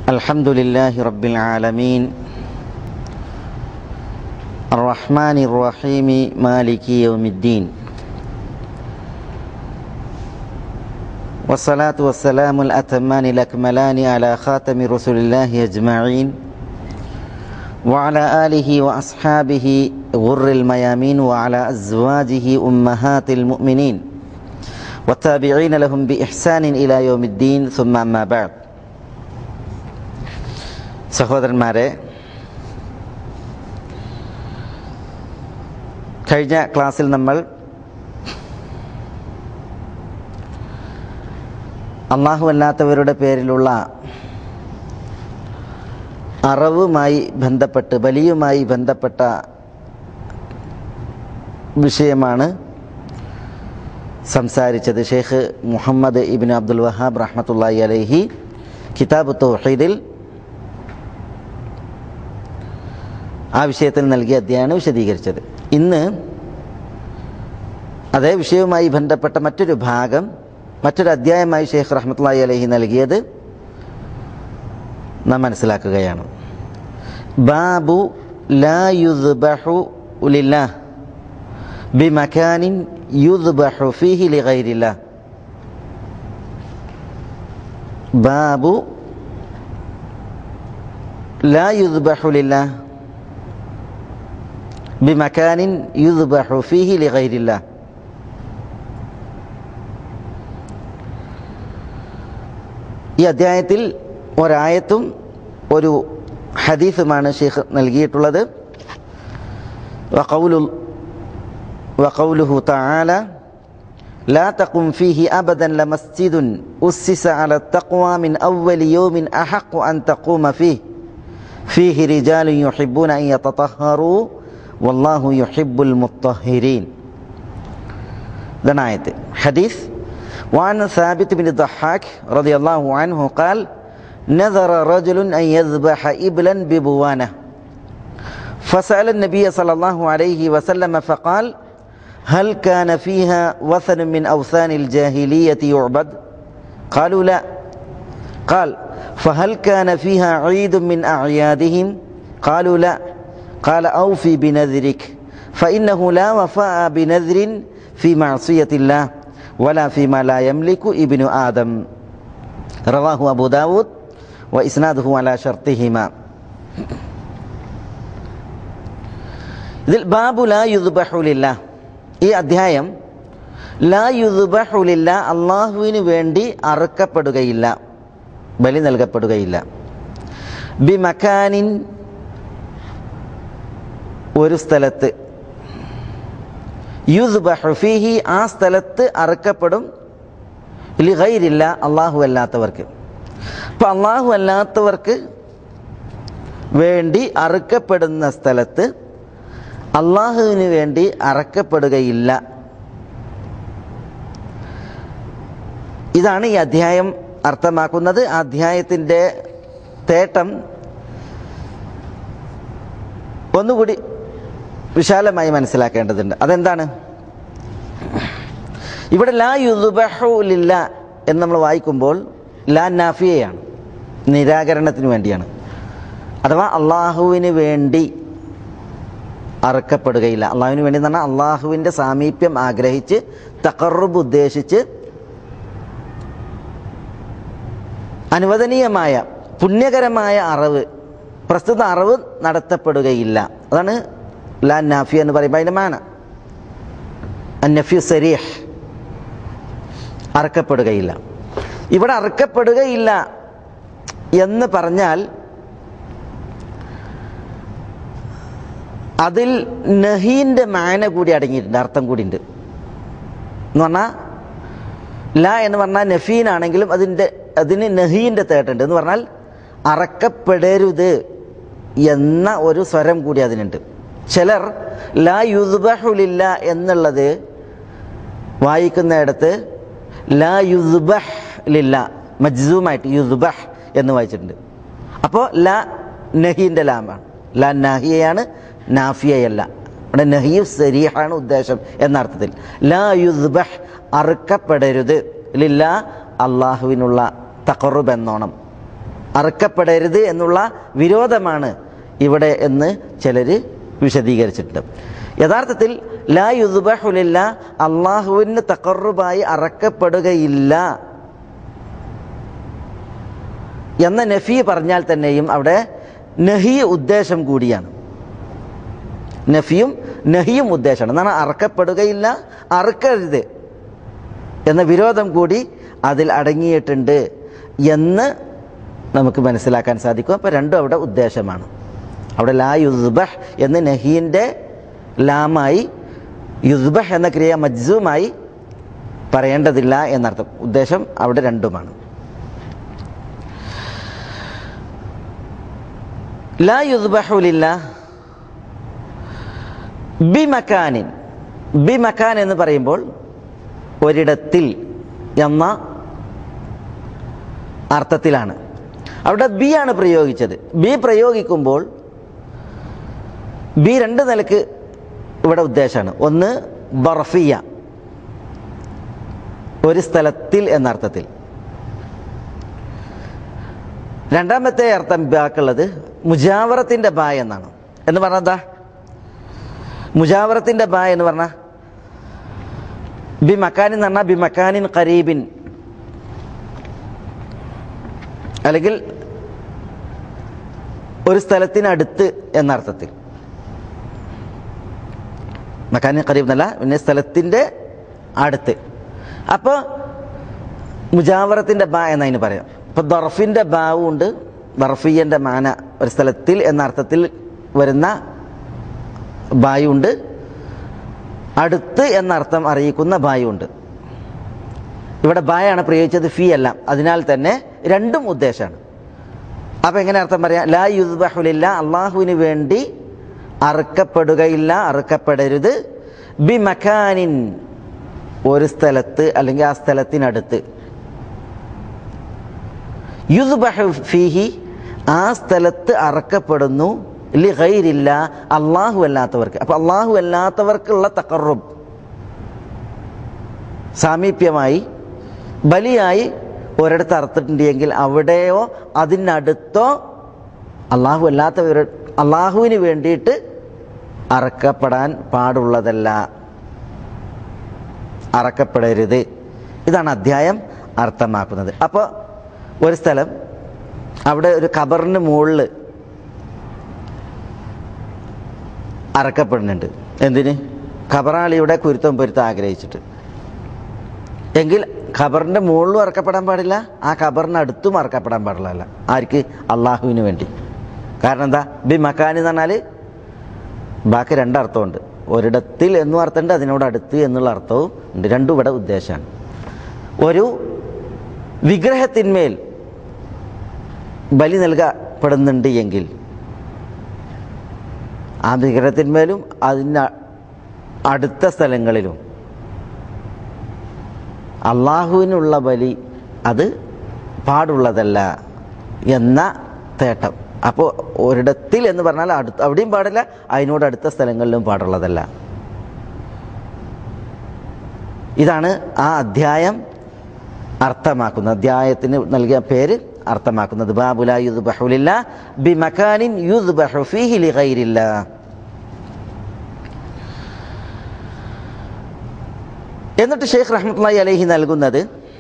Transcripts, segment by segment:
الحمد لله رب العالمين الرحمن الرحيم مالك يوم الدين والصلاة والسلام الأتمان الأكملان على خاتم رسل الله أجمعين وعلى آله وأصحابه غر الميامين وعلى أزواجه أمهات المؤمنين والتابعين لهم بإحسان إلى يوم الدين ثم أما بعد സഹോദരന്മാരെ കഴിഞ്ഞ ക്ലാസ്സിൽ നമ്മൾ അള്ളാഹു അല്ലാത്തവരുടെ പേരിലുള്ള അറവുമായി ബന്ധപ്പെട്ട് ബലിയുമായി ബന്ധപ്പെട്ട വിഷയമാണ് സംസാരിച്ചത് ഷെയ്ഖ് മുഹമ്മദ് ഇബിൻ അബ്ദുൽ വഹാബ് റഹ്മത്തുള്ളി അലൈഹി കിതാബ് തൗഹീദിൽ ആ വിഷയത്തിൽ നൽകിയ അധ്യായമാണ് വിശദീകരിച്ചത് ഇന്ന് അതേ വിഷയവുമായി ബന്ധപ്പെട്ട മറ്റൊരു ഭാഗം മറ്റൊരു അധ്യായമായി ഷെയ്ഖ് റഹ്മത്തുള്ളി അലഹി നൽകിയത് നാം മനസ്സിലാക്കുകയാണ് ബാബു ലാ യുദ്ബഹു ലില്ലാഹ് ബിമക്കാനിൻ യുദ്ബഹു ഫീഹി ലിഗൈരില്ലാഹ് ബാബു ലാ യുദ്ബഹു ലില്ലാഹ് ബിമക്കാനിൻ യുദ്ബഹു ഫീഹി ലിഗൈരില്ലാഹ് ഈ അധ്യായത്തിൽ ഒരായത്തും ഒരു ഹദീസുമാണ് ഷെയ്ഖ് നൽകിയിട്ടുള്ളത് وقول وقوله تعالى لا تقم فيه أبدا لمسجد أسس على التقوى من أول يوم أحق أن تقوم فيه فيه رجال يحبون أن يتطهروا والله يحب المطهرين ذنايت حديث وعن ثابت بن الضحاك رضي الله عنه قال نذر رجل أن يذبح إبلا ببوانة فسأل النبي صلى الله عليه وسلم فقال هل كان فيها وثن من أوثان الجاهلية يعبد قالوا لا قال فهل كان فيها عيد من أعيادهم قالوا لا قال أوفي بنذرك فإنه لا وفاء بنذر في معصية الله ولا فيما لا يملك ابن آدم رواه أبو داود وإسناده على شرطهما ഇതിൽ ബാബു ലാ യുദ്ബഹുലില്ല ഈ അധ്യായം ലാ യുദ്ബഹുലില്ല അള്ളാഹുവിന് വേണ്ടി അറുക്കപ്പെടുകയില്ല ബലി നൽകപ്പെടുകയില്ല ബി മക്കാനിൻ ഒരു സ്ഥലത്ത് യുദ്ബഹു ഫീഹി ആ സ്ഥലത്ത് അറുക്കപ്പെടും ലിഗൈരില്ല അള്ളാഹു അല്ലാത്തവർക്ക് അപ്പം അള്ളാഹു അല്ലാത്തവർക്ക് വേണ്ടി അറുക്കപ്പെടുന്ന സ്ഥലത്ത് അള്ളാഹുവിന് വേണ്ടി അറക്കപ്പെടുകയില്ല ഇതാണ് ഈ അധ്യായം അർത്ഥമാക്കുന്നത് ആ അധ്യായത്തിൻ്റെ തേട്ടം ഒന്നുകൂടി വിശാലമായി മനസ്സിലാക്കേണ്ടതുണ്ട് അതെന്താണ് ഇവിടെ ലാ യുദുബഹുലില്ല എന്ന് നമ്മൾ വായിക്കുമ്പോൾ ലാ നാഫിയയാണ് നിരാകരണത്തിന് വേണ്ടിയാണ് അഥവാ അള്ളാഹുവിന് വേണ്ടി അറുക്കപ്പെടുകയില്ല അള്ളാഹുവിന് വേണ്ടി എന്ന് പറഞ്ഞാൽ അള്ളാഹുവിൻ്റെ സാമീപ്യം ആഗ്രഹിച്ച് തക്കറുബ് ഉദ്ദേശിച്ച് അനുവദനീയമായ പുണ്യകരമായ അറിവ് പ്രസ്തുത അറിവ് നടത്തപ്പെടുകയില്ല അതാണ് ലാ നാഫി എന്ന് പറയുമ്പോൾ അതിൻ്റെ മാന അന്നഫ്യു സരീഹ് അറക്കപ്പെടുകയില്ല ഇവിടെ അറക്കപ്പെടുകയില്ല എന്ന് പറഞ്ഞാൽ അതിൽ നഹീൻ്റെ മാന കൂടി അടങ്ങിയിട്ടുണ്ട് അർത്ഥം കൂടി ഉണ്ട് എന്ന് പറഞ്ഞാൽ ല എന്ന് പറഞ്ഞാൽ നഫീനാണെങ്കിലും അതിൻ്റെ അതിന് നഹീൻ്റെ തേട്ടുണ്ട് എന്ന് പറഞ്ഞാൽ അറക്കപ്പെടരുത് എന്ന ഒരു സ്വരം കൂടി അതിനുണ്ട് ചിലർ ലാ യുദ്ബഹുലില്ല എന്നുള്ളത് വായിക്കുന്നിടത്ത് ലാ യുദ്ബഹ് ലില്ല മജ്സൂമായിട്ട് യുദ്ബഹ് എന്ന് വായിച്ചിട്ടുണ്ട് അപ്പോൾ ല നഹീൻ്റെ ലാമാണ് ല നാഹിയയാണ് നാഫിയയല്ല ഇവിടെ നഹിയു സരീഹാണ് ഉദ്ദേശം എന്ന അർത്ഥത്തിൽ ലാ യുദ്ബഹ് അറുക്കപ്പെടരുത് ലില്ല അള്ളാഹുവിനുള്ള തക്കറുബ് എന്നോണം അറുക്കപ്പെടരുത് എന്നുള്ള വിരോധമാണ് ഇവിടെ എന്ന് ചിലർ വിശദീകരിച്ചിട്ടുണ്ട് യഥാർത്ഥത്തിൽ ലാ യുദ്ബഹുലില്ല അള്ളാഹുവിന് തക്കറുബായി അറക്കപ്പെടുകയില്ല എന്ന നഫി പറഞ്ഞാൽ തന്നെയും അവിടെ നഹി ഉദ്ദേശം കൂടിയാണ് നഫിയും നഹിയും ഉദ്ദേശമാണ് എന്നാണ് അറക്കപ്പെടുകയില്ല അറുക്കരുത് എന്ന വിരോധം കൂടി അതിൽ അടങ്ങിയിട്ടുണ്ട് എന്ന് നമുക്ക് മനസ്സിലാക്കാൻ സാധിക്കും അപ്പോൾ രണ്ടും അവിടെ ഉദ്ദേശമാണ് അവിടെ ലാ യുസ്ബഹ് എന്ന് നഹീൻ്റെ ലാമായി യുസ്ബഹ് എന്ന ക്രിയ മജ്സൂമായി പറയേണ്ടതില്ല എന്നർത്ഥം ഉദ്ദേശം അവിടെ രണ്ടുമാണ് ലാ യുസ്ബഹുലില്ല ബി മക്കാനിൻ ബി മക്കാൻ എന്ന് പറയുമ്പോൾ ഒരിടത്തിൽ എന്ന അർത്ഥത്തിലാണ് അവിടെ ബി ആണ് പ്രയോഗിച്ചത് ബി പ്രയോഗിക്കുമ്പോൾ ബി രണ്ട് നിലക്ക് ഇവിടെ ഉദ്ദേശമാണ് ഒന്ന് ബർഫിയ ഒരു സ്ഥലത്തിൽ എന്ന അർത്ഥത്തിൽ രണ്ടാമത്തെ അർത്ഥം ബാക്കുള്ളത് മുജാവറത്തിൻ്റെ ബാ എന്നാണ് എന്ന് പറഞ്ഞാൽ എന്താ മുജാവറത്തിൻ്റെ ബാ എന്ന് പറഞ്ഞാൽ ബി മക്കാനിൻ എന്ന് പറഞ്ഞാൽ ബി മക്കാനിൻ ഖരീബിൻ അല്ലെങ്കിൽ ഒരു സ്ഥലത്തിനടുത്ത് എന്നർത്ഥത്തിൽ മക്കാനിൻ ഖരീബ് എന്നല്ല പിന്നെ സ്ഥലത്തിൻ്റെ അടുത്ത് അപ്പോൾ മുജാവറത്തിൻ്റെ ബാ എന്നതിന് പറയാം ഇപ്പോൾ ദർഫിൻ്റെ ബാവും ഉണ്ട് ദർഫിയൻ്റെ മാന ഒരു സ്ഥലത്തിൽ എന്ന അർത്ഥത്തിൽ വരുന്ന ബായുണ്ട് അടുത്ത് എന്നർത്ഥം അറിയിക്കുന്ന ബായുണ്ട് ഇവിടെ ബായാണ് പ്രയോഗിച്ചത് ഫീ അല്ല അതിനാൽ തന്നെ രണ്ടും ഉദ്ദേശമാണ് അപ്പം എങ്ങനെ അർത്ഥം പറയാം ലാ യുദ്ബഹുലില്ല അള്ളാഹുവിന് വേണ്ടി അറുക്കപ്പെടുകയില്ല അറുക്കപ്പെടരുത് ബി മക്കാനിൻ ഒരു സ്ഥലത്ത് അല്ലെങ്കിൽ ആ സ്ഥലത്തിനടുത്ത് യുദ്ബഹു ഫീഹി ആ സ്ഥലത്ത് അറക്കപ്പെടുന്നു ലി ഗൈരില്ല അള്ളാഹു അല്ലാത്തവർക്ക് അപ്പൊ അള്ളാഹു അല്ലാത്തവർക്കുള്ള തക്കറും സാമീപ്യമായി ബലിയായി ഒരിടത്ത് അറുത്തിട്ടുണ്ടെങ്കിൽ അവിടെയോ അതിനടുത്തോ അള്ളാഹു അല്ലാത്തവർ അള്ളാഹുവിന് വേണ്ടിയിട്ട് അറക്കപ്പെടാൻ പാടുള്ളതല്ല അറക്കപ്പെടരുത് ഇതാണ് അധ്യായം അർത്ഥമാക്കുന്നത് അപ്പോൾ ഒരു സ്ഥലം അവിടെ ഒരു ഖബറിന് മുകളിൽ അറക്കപ്പെടുന്നുണ്ട് എന്തിന് ഖബറാളിയുടെ കുരുത്തം പൊരുത്തം ആഗ്രഹിച്ചിട്ട് എങ്കിൽ ഖബറിൻ്റെ മുകളിലും ഇറക്കപ്പെടാൻ പാടില്ല ആ ഖബറിന് അടുത്തും ഇറക്കപ്പെടാൻ പാടില്ല ആർക്ക് അള്ളാഹുവിന് വേണ്ടി കാരണം എന്താ ബി മക്കാനി എന്ന് പറഞ്ഞാൽ ബാക്കി രണ്ടർത്ഥമുണ്ട് ഒരിടത്തിൽ എന്നും അർത്ഥമുണ്ട് അതിനോട് അടുത്ത് എന്നുള്ള അർത്ഥവും ഉണ്ട് രണ്ടും ഇവിടെ ഉദ്ദേശമാണ് ഒരു വിഗ്രഹത്തിന്മേൽ ബലി നൽകപ്പെടുന്നുണ്ട് എങ്കിൽ ആ വിഗ്രഹത്തിന്മേലും അതിന് അടുത്ത സ്ഥലങ്ങളിലും അള്ളാഹുവിനുള്ള ബലി അത് പാടുള്ളതല്ല എന്ന തേട്ടം അപ്പോൾ ഒരിടത്തിൽ എന്ന് പറഞ്ഞാൽ അടുത്ത് അവിടെയും പാടില്ല അതിനോട് അടുത്ത സ്ഥലങ്ങളിലും പാടുള്ളതല്ല ഇതാണ് ആ അധ്യായം അർത്ഥമാക്കുന്നത് അധ്യായത്തിന് നൽകിയ പേര് അർത്ഥമാക്കുന്നത് ബാബുല യുദ് ബഹുലില്ല ബി മക്കാനിൻ യുദ് ബഹുഫീഹി ലിഗൈരില്ല എന്നിട്ട് ഷെയ്ഖ് റഹ്മത്തുള്ളി അലൈഹി നൽകുന്നത്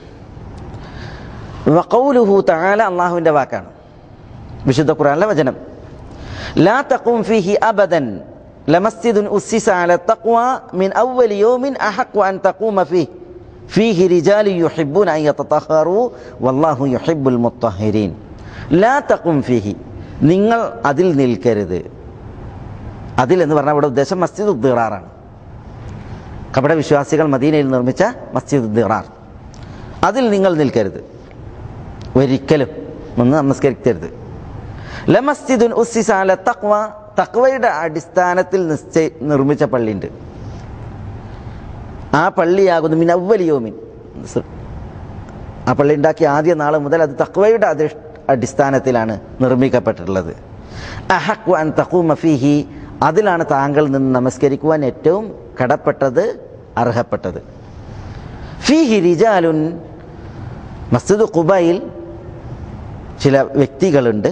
വഖൗലുഹു തആല അള്ളാഹുവിൻ്റെ വാക്കാണ് വിശുദ്ധ ഖുർആനിലെ വചനം ലാ തഖൂം ഫീഹി അബദൻ ലമസ്ജിദുൻ ഉസ്സിസ അല തഖ്വ മിൻ അവ്വലി യൗമിൻ അഹഖു അൻ തഖൂമ ഫീഹി ഫീഹി റിജാലു യുഹിബ്ബൂന അൻ യതതഹറു വല്ലാഹു യുഹിബ്ബുൽ മുത്തഹിരീൻ ലാ തഖും ഫീഹി നിങ്ങൾ അതിൽ നിൽക്കരുത് അതിൽ എന്ന് പറഞ്ഞാൽ ഇവിടെ ഉദ്ദേശം മസ്ജിദ് ഉദ്ദിറാറാണ് കപട വിശ്വാസികൾ മദീനയിൽ നിർമ്മിച്ച മസ്ജിദ് ഉദ്ദിറാർ അതിൽ നിങ്ങൾ നിൽക്കരുത് ഒരിക്കലും ഒന്ന് നമസ്കരിക്കരുത് ലമസ്ജിദുൻ ഉസ്സിസ അല തഖ്വ തക്വയുടെ അടിസ്ഥാനത്തിൽ നിശ്ചയ നിർമ്മിച്ച പള്ളിയുണ്ട് ആ പള്ളിയാകുന്നു മിൻ അവലിയോമിൻ ആ പള്ളി ഉണ്ടാക്കിയ ആദ്യ നാൾ മുതൽ അത് തക്വയുടെ അധി അടിസ്ഥാനത്തിലാണ് നിർമ്മിക്കപ്പെട്ടിട്ടുള്ളത് അഹഖ് അൻ തഖൂമ ഫീഹി അതിലാണ് താങ്കൾ നിന്ന് നമസ്കരിക്കുവാൻ ഏറ്റവും കടപ്പെട്ടത് അർഹപ്പെട്ടത് ഫീഹി റിജാലുൻ മസ്ജിദ് ഖുബയിൽ ചില വ്യക്തികളുണ്ട്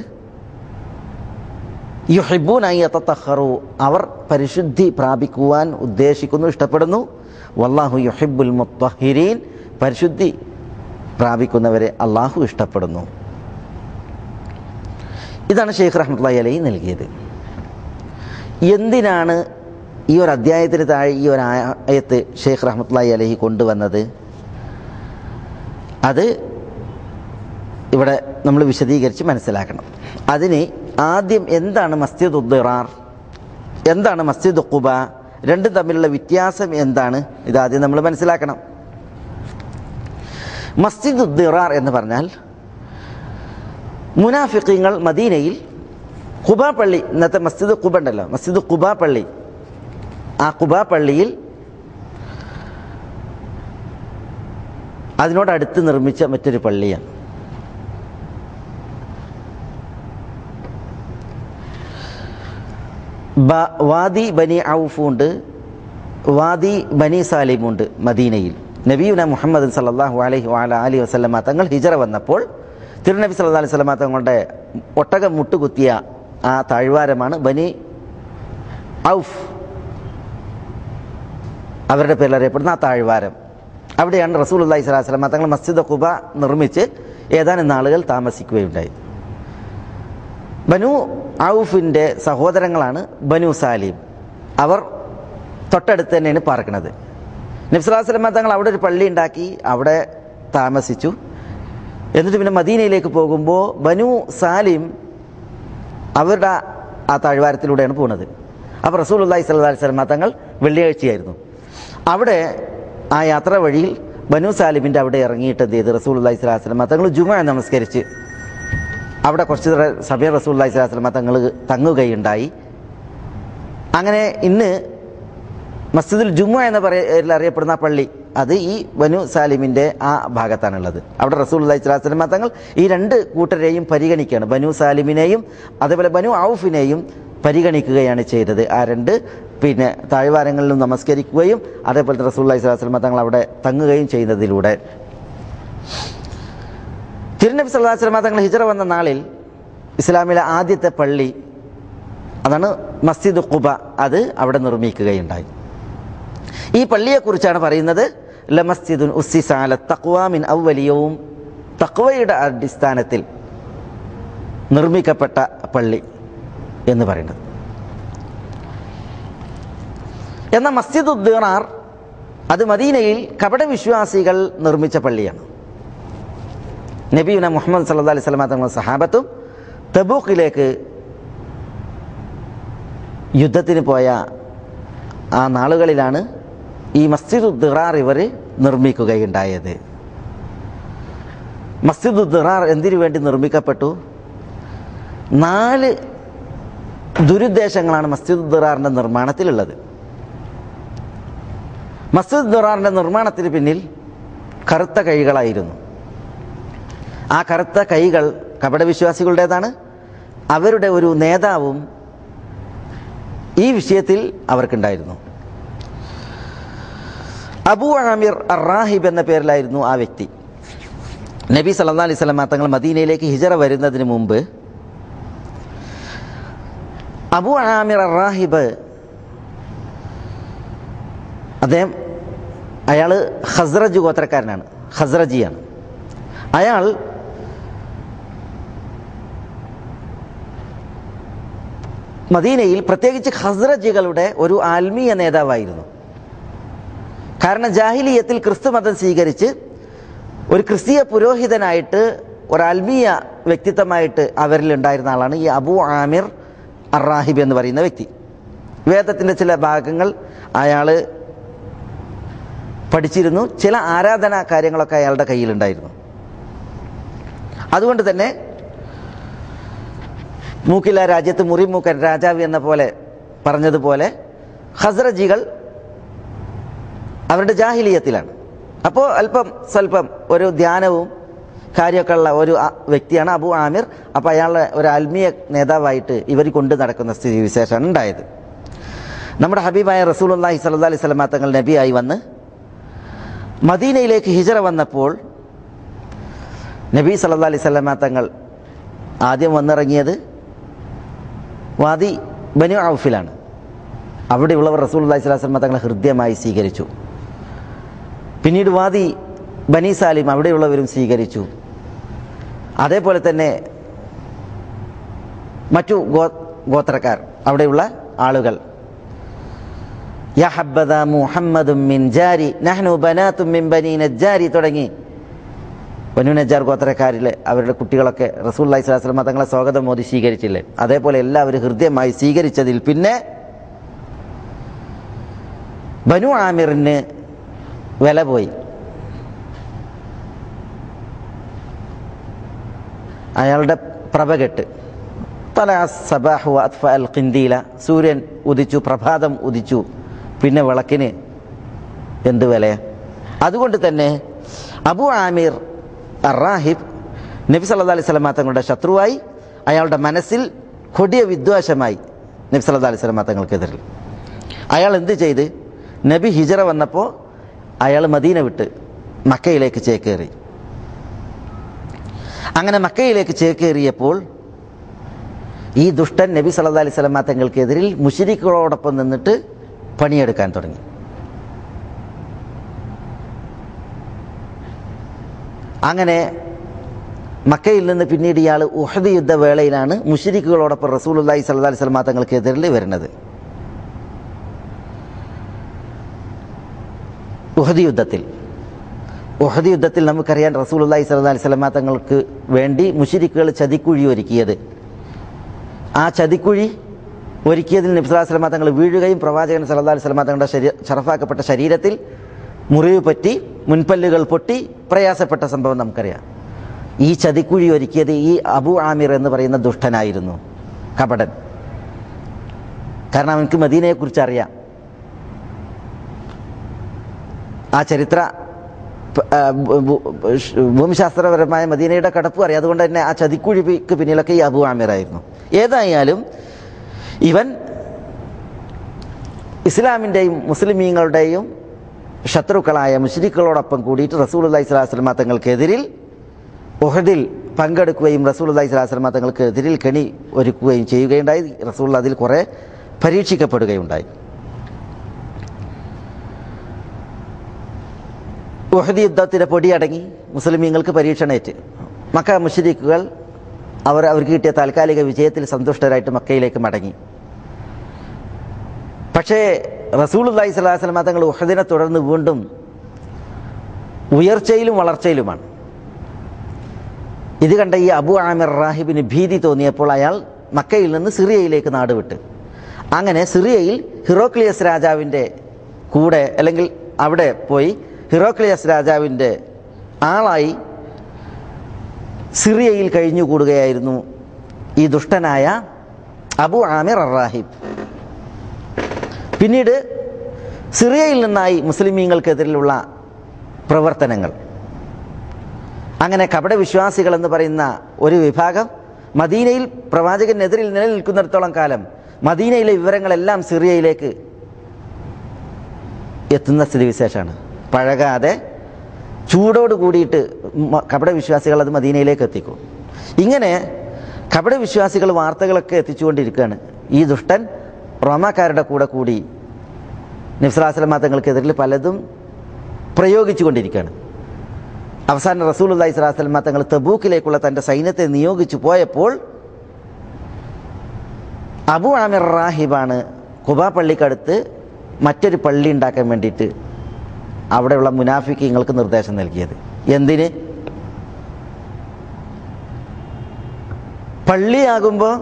യുഹിബൂൻ അയ്യത്തഹറു അവർ പരിശുദ്ധി പ്രാപിക്കുവാൻ ഉദ്ദേശിക്കുന്നു ഇഷ്ടപ്പെടുന്നു വല്ലാഹു യുഹിബുൽ മുത്തഹിരീൻ പരിശുദ്ധി പ്രാപിക്കുന്നവരെ അള്ളാഹു ഇഷ്ടപ്പെടുന്നു ഇതാണ് ഷെയ്ഖ് റഹ്മത്തുള്ളി അലൈ നൽകിയത് എന്തിനാണ് ഈ ഒരു അധ്യായത്തിന് താഴെ ഈ ഒരു ആയത്ത് ഷെയ്ഖ് റഹ്മത്തുള്ളി അലഹി കൊണ്ടുവന്നത് അത് ഇവിടെ നമ്മൾ വിശദീകരിച്ച് മനസ്സിലാക്കണം അതിന് ആദ്യം എന്താണ് മസ്ജിദ് ഉദ്ദിറാർ എന്താണ് മസ്ജിദ് ഖുബ രണ്ടും തമ്മിലുള്ള വ്യത്യാസം എന്താണ് ഇതാദ്യം നമ്മൾ മനസ്സിലാക്കണം മസ്ജിദ് ഉദ്ദിറാർ എന്ന് പറഞ്ഞാൽ മുനാഫിഖീങ്ങൾ മദീനയിൽ ഖുബ പള്ളി ഇന്നത്തെ മസ്ജിദ് ഖുബ ഉണ്ടല്ലോ മസ്ജിദ് ഖുബ പള്ളി ആ ഖുബ പള്ളിയിൽ അതിനോടടുത്ത് നിർമ്മിച്ച മറ്റൊരു പള്ളിയാണ് ബ- വാദി ബനി ഔഫുണ്ട് വാദി ബനി സാലിമുണ്ട് മദീനയിൽ നബീന മുഹമ്മദ് സല്ലല്ലാഹു അലൈഹി വാല അലി വസല്ലമ തങ്ങൾ ഹിജറ വന്നപ്പോൾ തിരുനബി സല്ലല്ലാഹു അലൈഹി വസല്ലമ തങ്ങളുടെ ഒട്ടകം മുട്ടുകുത്തിയ ആ താഴ്വാരമാണ് ബനി ഔഫ് അവരുടെ പേരിൽ അറിയപ്പെടുന്ന ആ താഴ്വാരം അവിടെയാണ് റസൂൽ അള്ളഹി സ്വലാഹു വസ്ലമ തങ്ങൾ മസ്ജിദ് ഖുബ നിർമ്മിച്ച് ഏതാനും നാളുകൾ താമസിക്കുകയുണ്ടായി ബനു ഔഫിൻ്റെ സഹോദരങ്ങളാണ് ബനു സാലിം അവർ തൊട്ടടുത്ത് തന്നെയാണ് പാർക്കുന്നത് നബ്സുലാസ്ലമ തങ്ങൾ അവിടെ ഒരു പള്ളി ഉണ്ടാക്കി അവിടെ താമസിച്ചു എന്നിട്ട് പിന്നെ മദീനയിലേക്ക് പോകുമ്പോൾ ബനു സാലിം അവരുടെ ആ താഴ്വാരത്തിലൂടെയാണ് പോകുന്നത് അപ്പോൾ റസൂൽ അള്ളഹി സ്വല്ലാ സ്വലമ തങ്ങൾ വെള്ളിയാഴ്ചയായിരുന്നു അവിടെ ആ യാത്ര വഴിയിൽ ബനു സാലിമിൻ്റെ അവിടെ ഇറങ്ങിയിട്ട് എന്ത് ചെയ്ത് റസൂൽ അള്ളഹി സ്വലാഹു സ്വലമ തങ്ങൾ ജുമ നമസ്കരിച്ച് അവിടെ കുറച്ച് നേരം സമയം റസൂൽ അള്ളഹി സ്വലാഹു സ്വലമ തങ്ങൾ തങ്ങുകയുണ്ടായി അങ്ങനെ ഇന്ന് മസ്ജിദുൽ ജുമ എന്ന പേരിൽ അറിയപ്പെടുന്ന ആ പള്ളി അത് ഈ ബനു സാലിമിൻ്റെ ആ ഭാഗത്താണുള്ളത് അവിടെ റസൂൽ അള്ളഹി സ്വലാഹു സ്വലമ തങ്ങൾ ഈ രണ്ട് കൂട്ടരെയും പരിഗണിക്കുകയാണ് ബനു സാലിമിനെയും അതേപോലെ ബനു ഔഫിനെയും പരിഗണിക്കുകയാണ് ചെയ്തത് ആ രണ്ട് പിന്നെ താഴ്വാരങ്ങളിലും നമസ്കരിക്കുകയും അതേപോലെ തന്നെ റസൂൽ അള്ളഹി സ്വലാഹു സ്വലമ തങ്ങൾ അവിടെ തങ്ങുകയും ചെയ്യുന്നതിലൂടെ തിരുനബി സല്ലല്ലാഹു അലൈഹി വസല്ലം തങ്ങൾ ഹിജറ വന്ന നാളിൽ ഇസ്ലാമിലെ ആദ്യത്തെ പള്ളി അതാണ് മസ്ജിദ് ഖുബ അത് അവിടെ നിർമ്മിക്കുകയുണ്ടായി ഈ പള്ളിയെക്കുറിച്ചാണ് പറയുന്നത് ല മസ്ജിദുൻ ഉസ്സിസാല തക്വാമിൻ ഔവലിയവും തക്വയുടെ അടിസ്ഥാനത്തിൽ നിർമ്മിക്കപ്പെട്ട പള്ളി എന്ന് പറയുന്നത് എന്നാൽ മസ്ജിദ് ഉദ്ദീറാർ അത് മദീനയിൽ കപടവിശ്വാസികൾ നിർമ്മിച്ച പള്ളിയാണ് നബീന മുഹമ്മദ് സല്ലാ അലൈഹി സ്വലമ തങ്ങളുടെ സഹാബത്തും തബൂക്കിലേക്ക് യുദ്ധത്തിന് പോയ ആ നാളുകളിലാണ് ഈ മസ്ജിദ് ഉദ്ദിറാർ ഇവർ നിർമ്മിക്കുകയുണ്ടായത് മസ്ജിദ് ഉദ്ദിറാർ എന്തിനു വേണ്ടി നിർമ്മിക്കപ്പെട്ടു നാല് ദുരുദ്ദേശങ്ങളാണ് മസ്ജിദ് ഉദ്ദിറാറിൻ്റെ നിർമ്മാണത്തിലുള്ളത് മസ്ജിദ് ഉദ്ദിറാറിൻ്റെ നിർമ്മാണത്തിന് പിന്നിൽ കറുത്ത കൈകളായിരുന്നു ആ കറുത്ത കൈകൾ കപടവിശ്വാസികളുടേതാണ് അവരുടെ ഒരു നേതാവും ഈ വിഷയത്തിൽ അവർക്കുണ്ടായിരുന്നു അബു ആമിർ അറാഹിബ് എന്ന പേരിലായിരുന്നു ആ വ്യക്തി നബി സല്ലാ അലൈഹി സ്വലമ തങ്ങൾ മദീനയിലേക്ക് ഹിജറ വരുന്നതിന് മുമ്പ് അബു ആമിർ അറാഹിബ് അദ്ദേഹം അയാൾ ഹസ്രജ് ഗോത്രക്കാരനാണ് ഹസ്രജിയാണ് അയാൾ മദീനയിൽ പ്രത്യേകിച്ച് ഹസ്രജികളുടെ ഒരു ആത്മീയ നേതാവായിരുന്നു കാരണം ജാഹിലിയത്തിൽ ക്രിസ്തു മതം സ്വീകരിച്ച് ഒരു ക്രിസ്തീയ പുരോഹിതനായിട്ട് ഒരു ആത്മീയ വ്യക്തിത്വമായിട്ട് അവരിൽ ഉണ്ടായിരുന്ന ആളാണ് ഈ അബു ആമിർ അറാഹിബ് എന്ന് പറയുന്ന വ്യക്തി വേദത്തിൻ്റെ ചില ഭാഗങ്ങൾ അയാൾ പഠിച്ചിരുന്നു ചില ആരാധനാ കാര്യങ്ങളൊക്കെ അയാളുടെ കയ്യിലുണ്ടായിരുന്നു അതുകൊണ്ട് തന്നെ മൂക്കില രാജ്യത്ത് മുറിമൂക്കൻ രാജാവ് എന്ന പോലെ പറഞ്ഞതുപോലെ ഹസ്രജികൾ അവരുടെ ജാഹിലീയത്തിലാണ് അപ്പോൾ അല്പം സ്വല്പം ഒരു ധ്യാനവും കാര്യമൊക്കെ ഉള്ള ഒരു ആ- വ്യക്തിയാണ് അബു ആമിർ അപ്പോൾ അയാളുടെ ഒരു ആത്മീയ നേതാവായിട്ട് ഇവർ കൊണ്ട് നടക്കുന്ന സ്ഥിതി വിശേഷമാണ് ഉണ്ടായത് നമ്മുടെ ഹബീബായ റസൂൽ അള്ളാഹി സല്ലാ അലൈഹി സ്വലമാ തങ്ങൾ നബിയായി വന്ന് മദീനയിലേക്ക് ഹിജറ വന്നപ്പോൾ നബി സല്ലാ അലൈഹി സ്വലമാ തങ്ങൾ ആദ്യം വന്നിറങ്ങിയത് വാദി ബനു ഔഫിലാണ് അവിടെയുള്ളവർ റസൂൽ അള്ളഹി സ്വലാസ്ലമ തങ്ങളെ ഹൃദ്യമായി സ്വീകരിച്ചു പിന്നീട് വാദി ബനി സാലിം അവിടെയുള്ളവരും സ്വീകരിച്ചു അതേപോലെ തന്നെ മറ്റു ഗോ ഗോത്രക്കാർ അവിടെയുള്ള ആളുകൾ യാ ഹബ്ബദ മുഹമ്മദും മിൻ ജാരി നഹ്നു ബനാത്തും മിൻ ബനി നജ്ജാരി തുടങ്ങി ബനു നജ്ജാർ ഗോത്രക്കാരിലെ അവരുടെ കുട്ടികളൊക്കെ റസൂൽ അലൈഹി സ്വലാസ്ലമ തങ്ങളെ സ്വാഗതം മോദി സ്വീകരിച്ചില്ലേ അതേപോലെ എല്ലാവരും ഹൃദ്യമായി സ്വീകരിച്ചതിൽ പിന്നെ ബനു ആമിറിന് വില പോയി അയാളുടെ പ്രഭ കെട്ട് തല സബാഹു അത്ഫ അൽ ഖിന്ദീല സൂര്യൻ ഉദിച്ചു പ്രഭാതം ഉദിച്ചു പിന്നെ വിളക്കിന് എന്ത് വില അതുകൊണ്ട് തന്നെ അബു ആമിർ അറാഹിബ് നബി സല്ലാ അലൈഹി സ്വലമാ തങ്ങളുടെ ശത്രുവായി അയാളുടെ മനസ്സിൽ കൊടിയ വിദ്വേഷമായി നബി സല്ലാ അലൈഹി സ്വലമാ തങ്ങൾക്കെതിരിൽ അയാൾ എന്ത് ചെയ്ത് നബി ഹിജറ വന്നപ്പോൾ അയാൾ മദീന വിട്ട് മക്കയിലേക്ക് ചേക്കേറി അങ്ങനെ മക്കയിലേക്ക് ചേക്കേറിയപ്പോൾ ഈ ദുഷ്ടൻ നബി സല്ലാ അലൈഹി സ്വലമാ തങ്ങൾക്കെതിരിൽ മുഷിരിക്കുകളോടൊപ്പം നിന്നിട്ട് പണിയെടുക്കാൻ തുടങ്ങി അങ്ങനെ മക്കയിൽ നിന്ന് പിന്നീട് ഇയാൾ ഉഹദ് യുദ്ധവേളയിലാണ് മുഷിരിക്കുകളോടൊപ്പം റസൂൽ അള്ളഹി സല്ലാ അലൈഹി സ്വലമാ തങ്ങൾക്കെതിരിൽ വരുന്നത് ഉഹദ് യുദ്ധത്തിൽ ഉഹദ് യുദ്ധത്തിൽ നമുക്കറിയാൻ റസൂൽ അള്ളഹി സല്ലാ അലൈഹി സ്വലമാ തങ്ങൾക്ക് വേണ്ടി മുഷിരിക്കുകൾ ചതിക്കുഴി ഒരുക്കിയത് ആ ചതിക്കുഴി ഒരുക്കിയതിൽ നബ്സലാ സ്വലമാ തങ്ങൾ വീഴുകയും പ്രവാചകൻ സല്ലാ അലൈഹി സ്വലമാ തങ്ങളുടെ ശരീ ഷറഫാക്കപ്പെട്ട ശരീരത്തിൽ മുറിവ് പറ്റി മുൻപല്ലുകൾ പൊട്ടി പ്രയാസപ്പെട്ട സംഭവം നമുക്കറിയാം ഈ ചതിക്കുഴി ഒരുക്കിയത് ഈ അബു ആമിർ എന്ന് പറയുന്ന ദുഷ്ടനായിരുന്നു കപടൻ കാരണം അവനക്ക് മദീനയെക്കുറിച്ച് അറിയാം ആ ചരിത്ര ഭൂമിശാസ്ത്രപരമായ മദീനയുടെ കടപ്പ് അറിയാം അതുകൊണ്ട് തന്നെ ആ ചതിക്കുഴിക്ക് പിന്നിലൊക്കെ ഈ അബു ആമിറായിരുന്നു ഏതായാലും ഇവൻ ഇസ്ലാമിൻ്റെയും മുസ്ലിമീങ്ങളുടെയും ശത്രുക്കളായ മുസ്ലിക്കളോടൊപ്പം കൂടിയിട്ട് റസൂൽ അള്ളഹി സ്വലാസ്ലമ തങ്ങൾക്കെതിരിൽ ഉഹദിൽ പങ്കെടുക്കുകയും റസൂൽ അള്ളഹി സ്വലാസ്ലമ തങ്ങൾക്കെതിരിൽ കെണി ഒരുക്കുകയും ചെയ്യുകയുണ്ടായി റസൂൽ അതിൽ കുറേ പരീക്ഷിക്കപ്പെടുകയുണ്ടായി ഉഹദ് യുദ്ധത്തിൻ്റെ പൊടിയടങ്ങി മുസ്ലിമീങ്ങൾക്ക് പരീക്ഷണേറ്റ് മക്ക മുഷരിക്കുകൾ അവർ അവർക്ക് കിട്ടിയ താൽക്കാലിക വിജയത്തിൽ സന്തുഷ്ടരായിട്ട് മക്കയിലേക്ക് മടങ്ങി പക്ഷേ റസൂൽ അള്ളഹി സ്വലാസ്ലമ തങ്ങൾ ഉഹദിനെ തുടർന്ന് വീണ്ടും ഉയർച്ചയിലും വളർച്ചയിലുമാണ് ഇത് കണ്ട ഈ അബു ആമിർ റാഹിബിന് ഭീതി തോന്നിയപ്പോൾ അയാൾ മക്കയിൽ നിന്ന് സിറിയയിലേക്ക് നാടുവിട്ട് അങ്ങനെ സിറിയയിൽ ഹിറോക്ലിയസ് രാജാവിൻ്റെ കൂടെ അല്ലെങ്കിൽ അവിടെ പോയി ഹിറോക്ലിയസ് രാജാവിൻ്റെ ആളായി സിറിയയിൽ കഴിഞ്ഞുകൂടുകയായിരുന്നു ഈ ദുഷ്ടനായ അബു ആമിർ അറാഹിബ് പിന്നീട് സിറിയയിൽ നിന്നായി മുസ്ലിമീങ്ങൾക്കെതിരിലുള്ള പ്രവർത്തനങ്ങൾ അങ്ങനെ കപടവിശ്വാസികൾ എന്ന് പറയുന്ന ഒരു വിഭാഗം മദീനയിൽ പ്രവാചകനെതിരിൽ നിലനിൽക്കുന്നിടത്തോളം കാലം മദീനയിലെ വിവരങ്ങളെല്ലാം സിറിയയിലേക്ക് എത്തുന്ന സ്ഥിതിവിശേഷമാണ് പഴകാതെ ചൂടോട് കൂടിയിട്ട് കപടവിശ്വാസികൾ അത് മദീനയിലേക്ക് എത്തിക്കും ഇങ്ങനെ കപടവിശ്വാസികൾ വാർത്തകളൊക്കെ എത്തിച്ചുകൊണ്ടിരിക്കുകയാണ് ഈ ദുഷ്ടൻ റോമാക്കാരുടെ കൂടെ കൂടി നിഫ്സലാസ്ലമ തങ്ങൾക്കെതിരിൽ പലതും പ്രയോഗിച്ചുകൊണ്ടിരിക്കുകയാണ് അവസാനം റസൂൽ അള്ളഹി സ്വലാസ്ലമ തങ്ങൾ തബൂക്കിലേക്കുള്ള തൻ്റെ സൈന്യത്തെ നിയോഗിച്ചു പോയപ്പോൾ അബു ആമിർ റാഹിബാണ് കുബാ പള്ളിക്കടുത്ത് മറ്റൊരു പള്ളി ഉണ്ടാക്കാൻ വേണ്ടിയിട്ട് അവിടെയുള്ള മുനാഫിക്കങ്ങൾക്ക് നിർദ്ദേശം നൽകിയത് എന്തിന് പള്ളിയാകുമ്പോൾ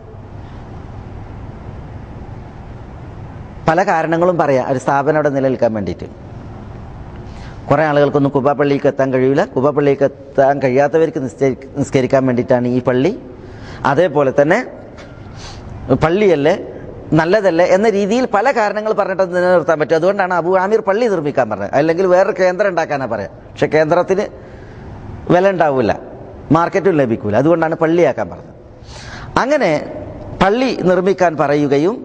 പല കാരണങ്ങളും പറയാം ഒരു സ്ഥാപനം അവിടെ നിലനിൽക്കാൻ വേണ്ടിയിട്ട് കുറേ ആളുകൾക്കൊന്നും കുബ പള്ളിക്ക് എത്താൻ കഴിയില്ല കുബ പള്ളിക്ക് എത്താൻ കഴിയാത്തവർക്ക് നിസ്കരി നിസ്കരിക്കാൻ വേണ്ടിയിട്ടാണ് ഈ പള്ളി അതേപോലെ തന്നെ പള്ളിയല്ലേ നല്ലതല്ലേ എന്ന രീതിയിൽ പല കാരണങ്ങൾ പറഞ്ഞിട്ട് നിലനിർത്താൻ പറ്റും അതുകൊണ്ടാണ് അബു ആമിർ പള്ളി നിർമ്മിക്കാൻ പറഞ്ഞത് അല്ലെങ്കിൽ വേറൊരു കേന്ദ്രം ഉണ്ടാക്കാനാണ് പറയാം പക്ഷെ കേന്ദ്രത്തിന് വില ഉണ്ടാവില്ല മാർക്കറ്റും ലഭിക്കില്ല അതുകൊണ്ടാണ് പള്ളിയാക്കാൻ പറഞ്ഞത് അങ്ങനെ പള്ളി നിർമ്മിക്കാൻ പറയുകയും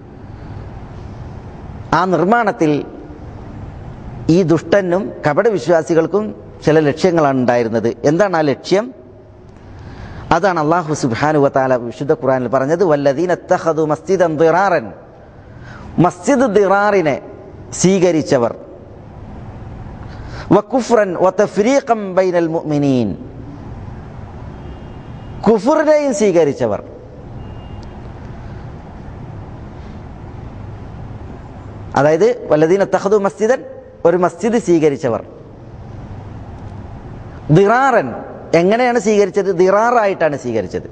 ആ നിർമ്മാണത്തിൽ ഈ ദുഷ്ടനും കപട വിശ്വാസികൾക്കും ചില ലക്ഷ്യങ്ങളാണ് ഉണ്ടായിരുന്നത് എന്താണ് ആ ലക്ഷ്യം അതാണ് അള്ളാഹു സുബ്ഹാനു വതാല വിശുദ്ധ ഖുറാനിൽ പറഞ്ഞത് വല്ലദീന തഖദു മസ്ജിദൻ ദിറാറൻ മസ്ജിദ് ദിറാറിനെ സ്വീകരിച്ചവർ വകുഫ്രൻ വതഫ്രീഖം ബൈനൽ മുഅ്മിനീൻ കുഫറിനെയും സ്വീകരിച്ചവർ അതായത് വല്ലദീന തഹദു മസ്ജിദൻ ഒരു മസ്ജിദ് സ്വീകരിച്ചവർ ദിറാറൻ എങ്ങനെയാണ് സ്വീകരിച്ചത് ദിറാറായിട്ടാണ് സ്വീകരിച്ചത്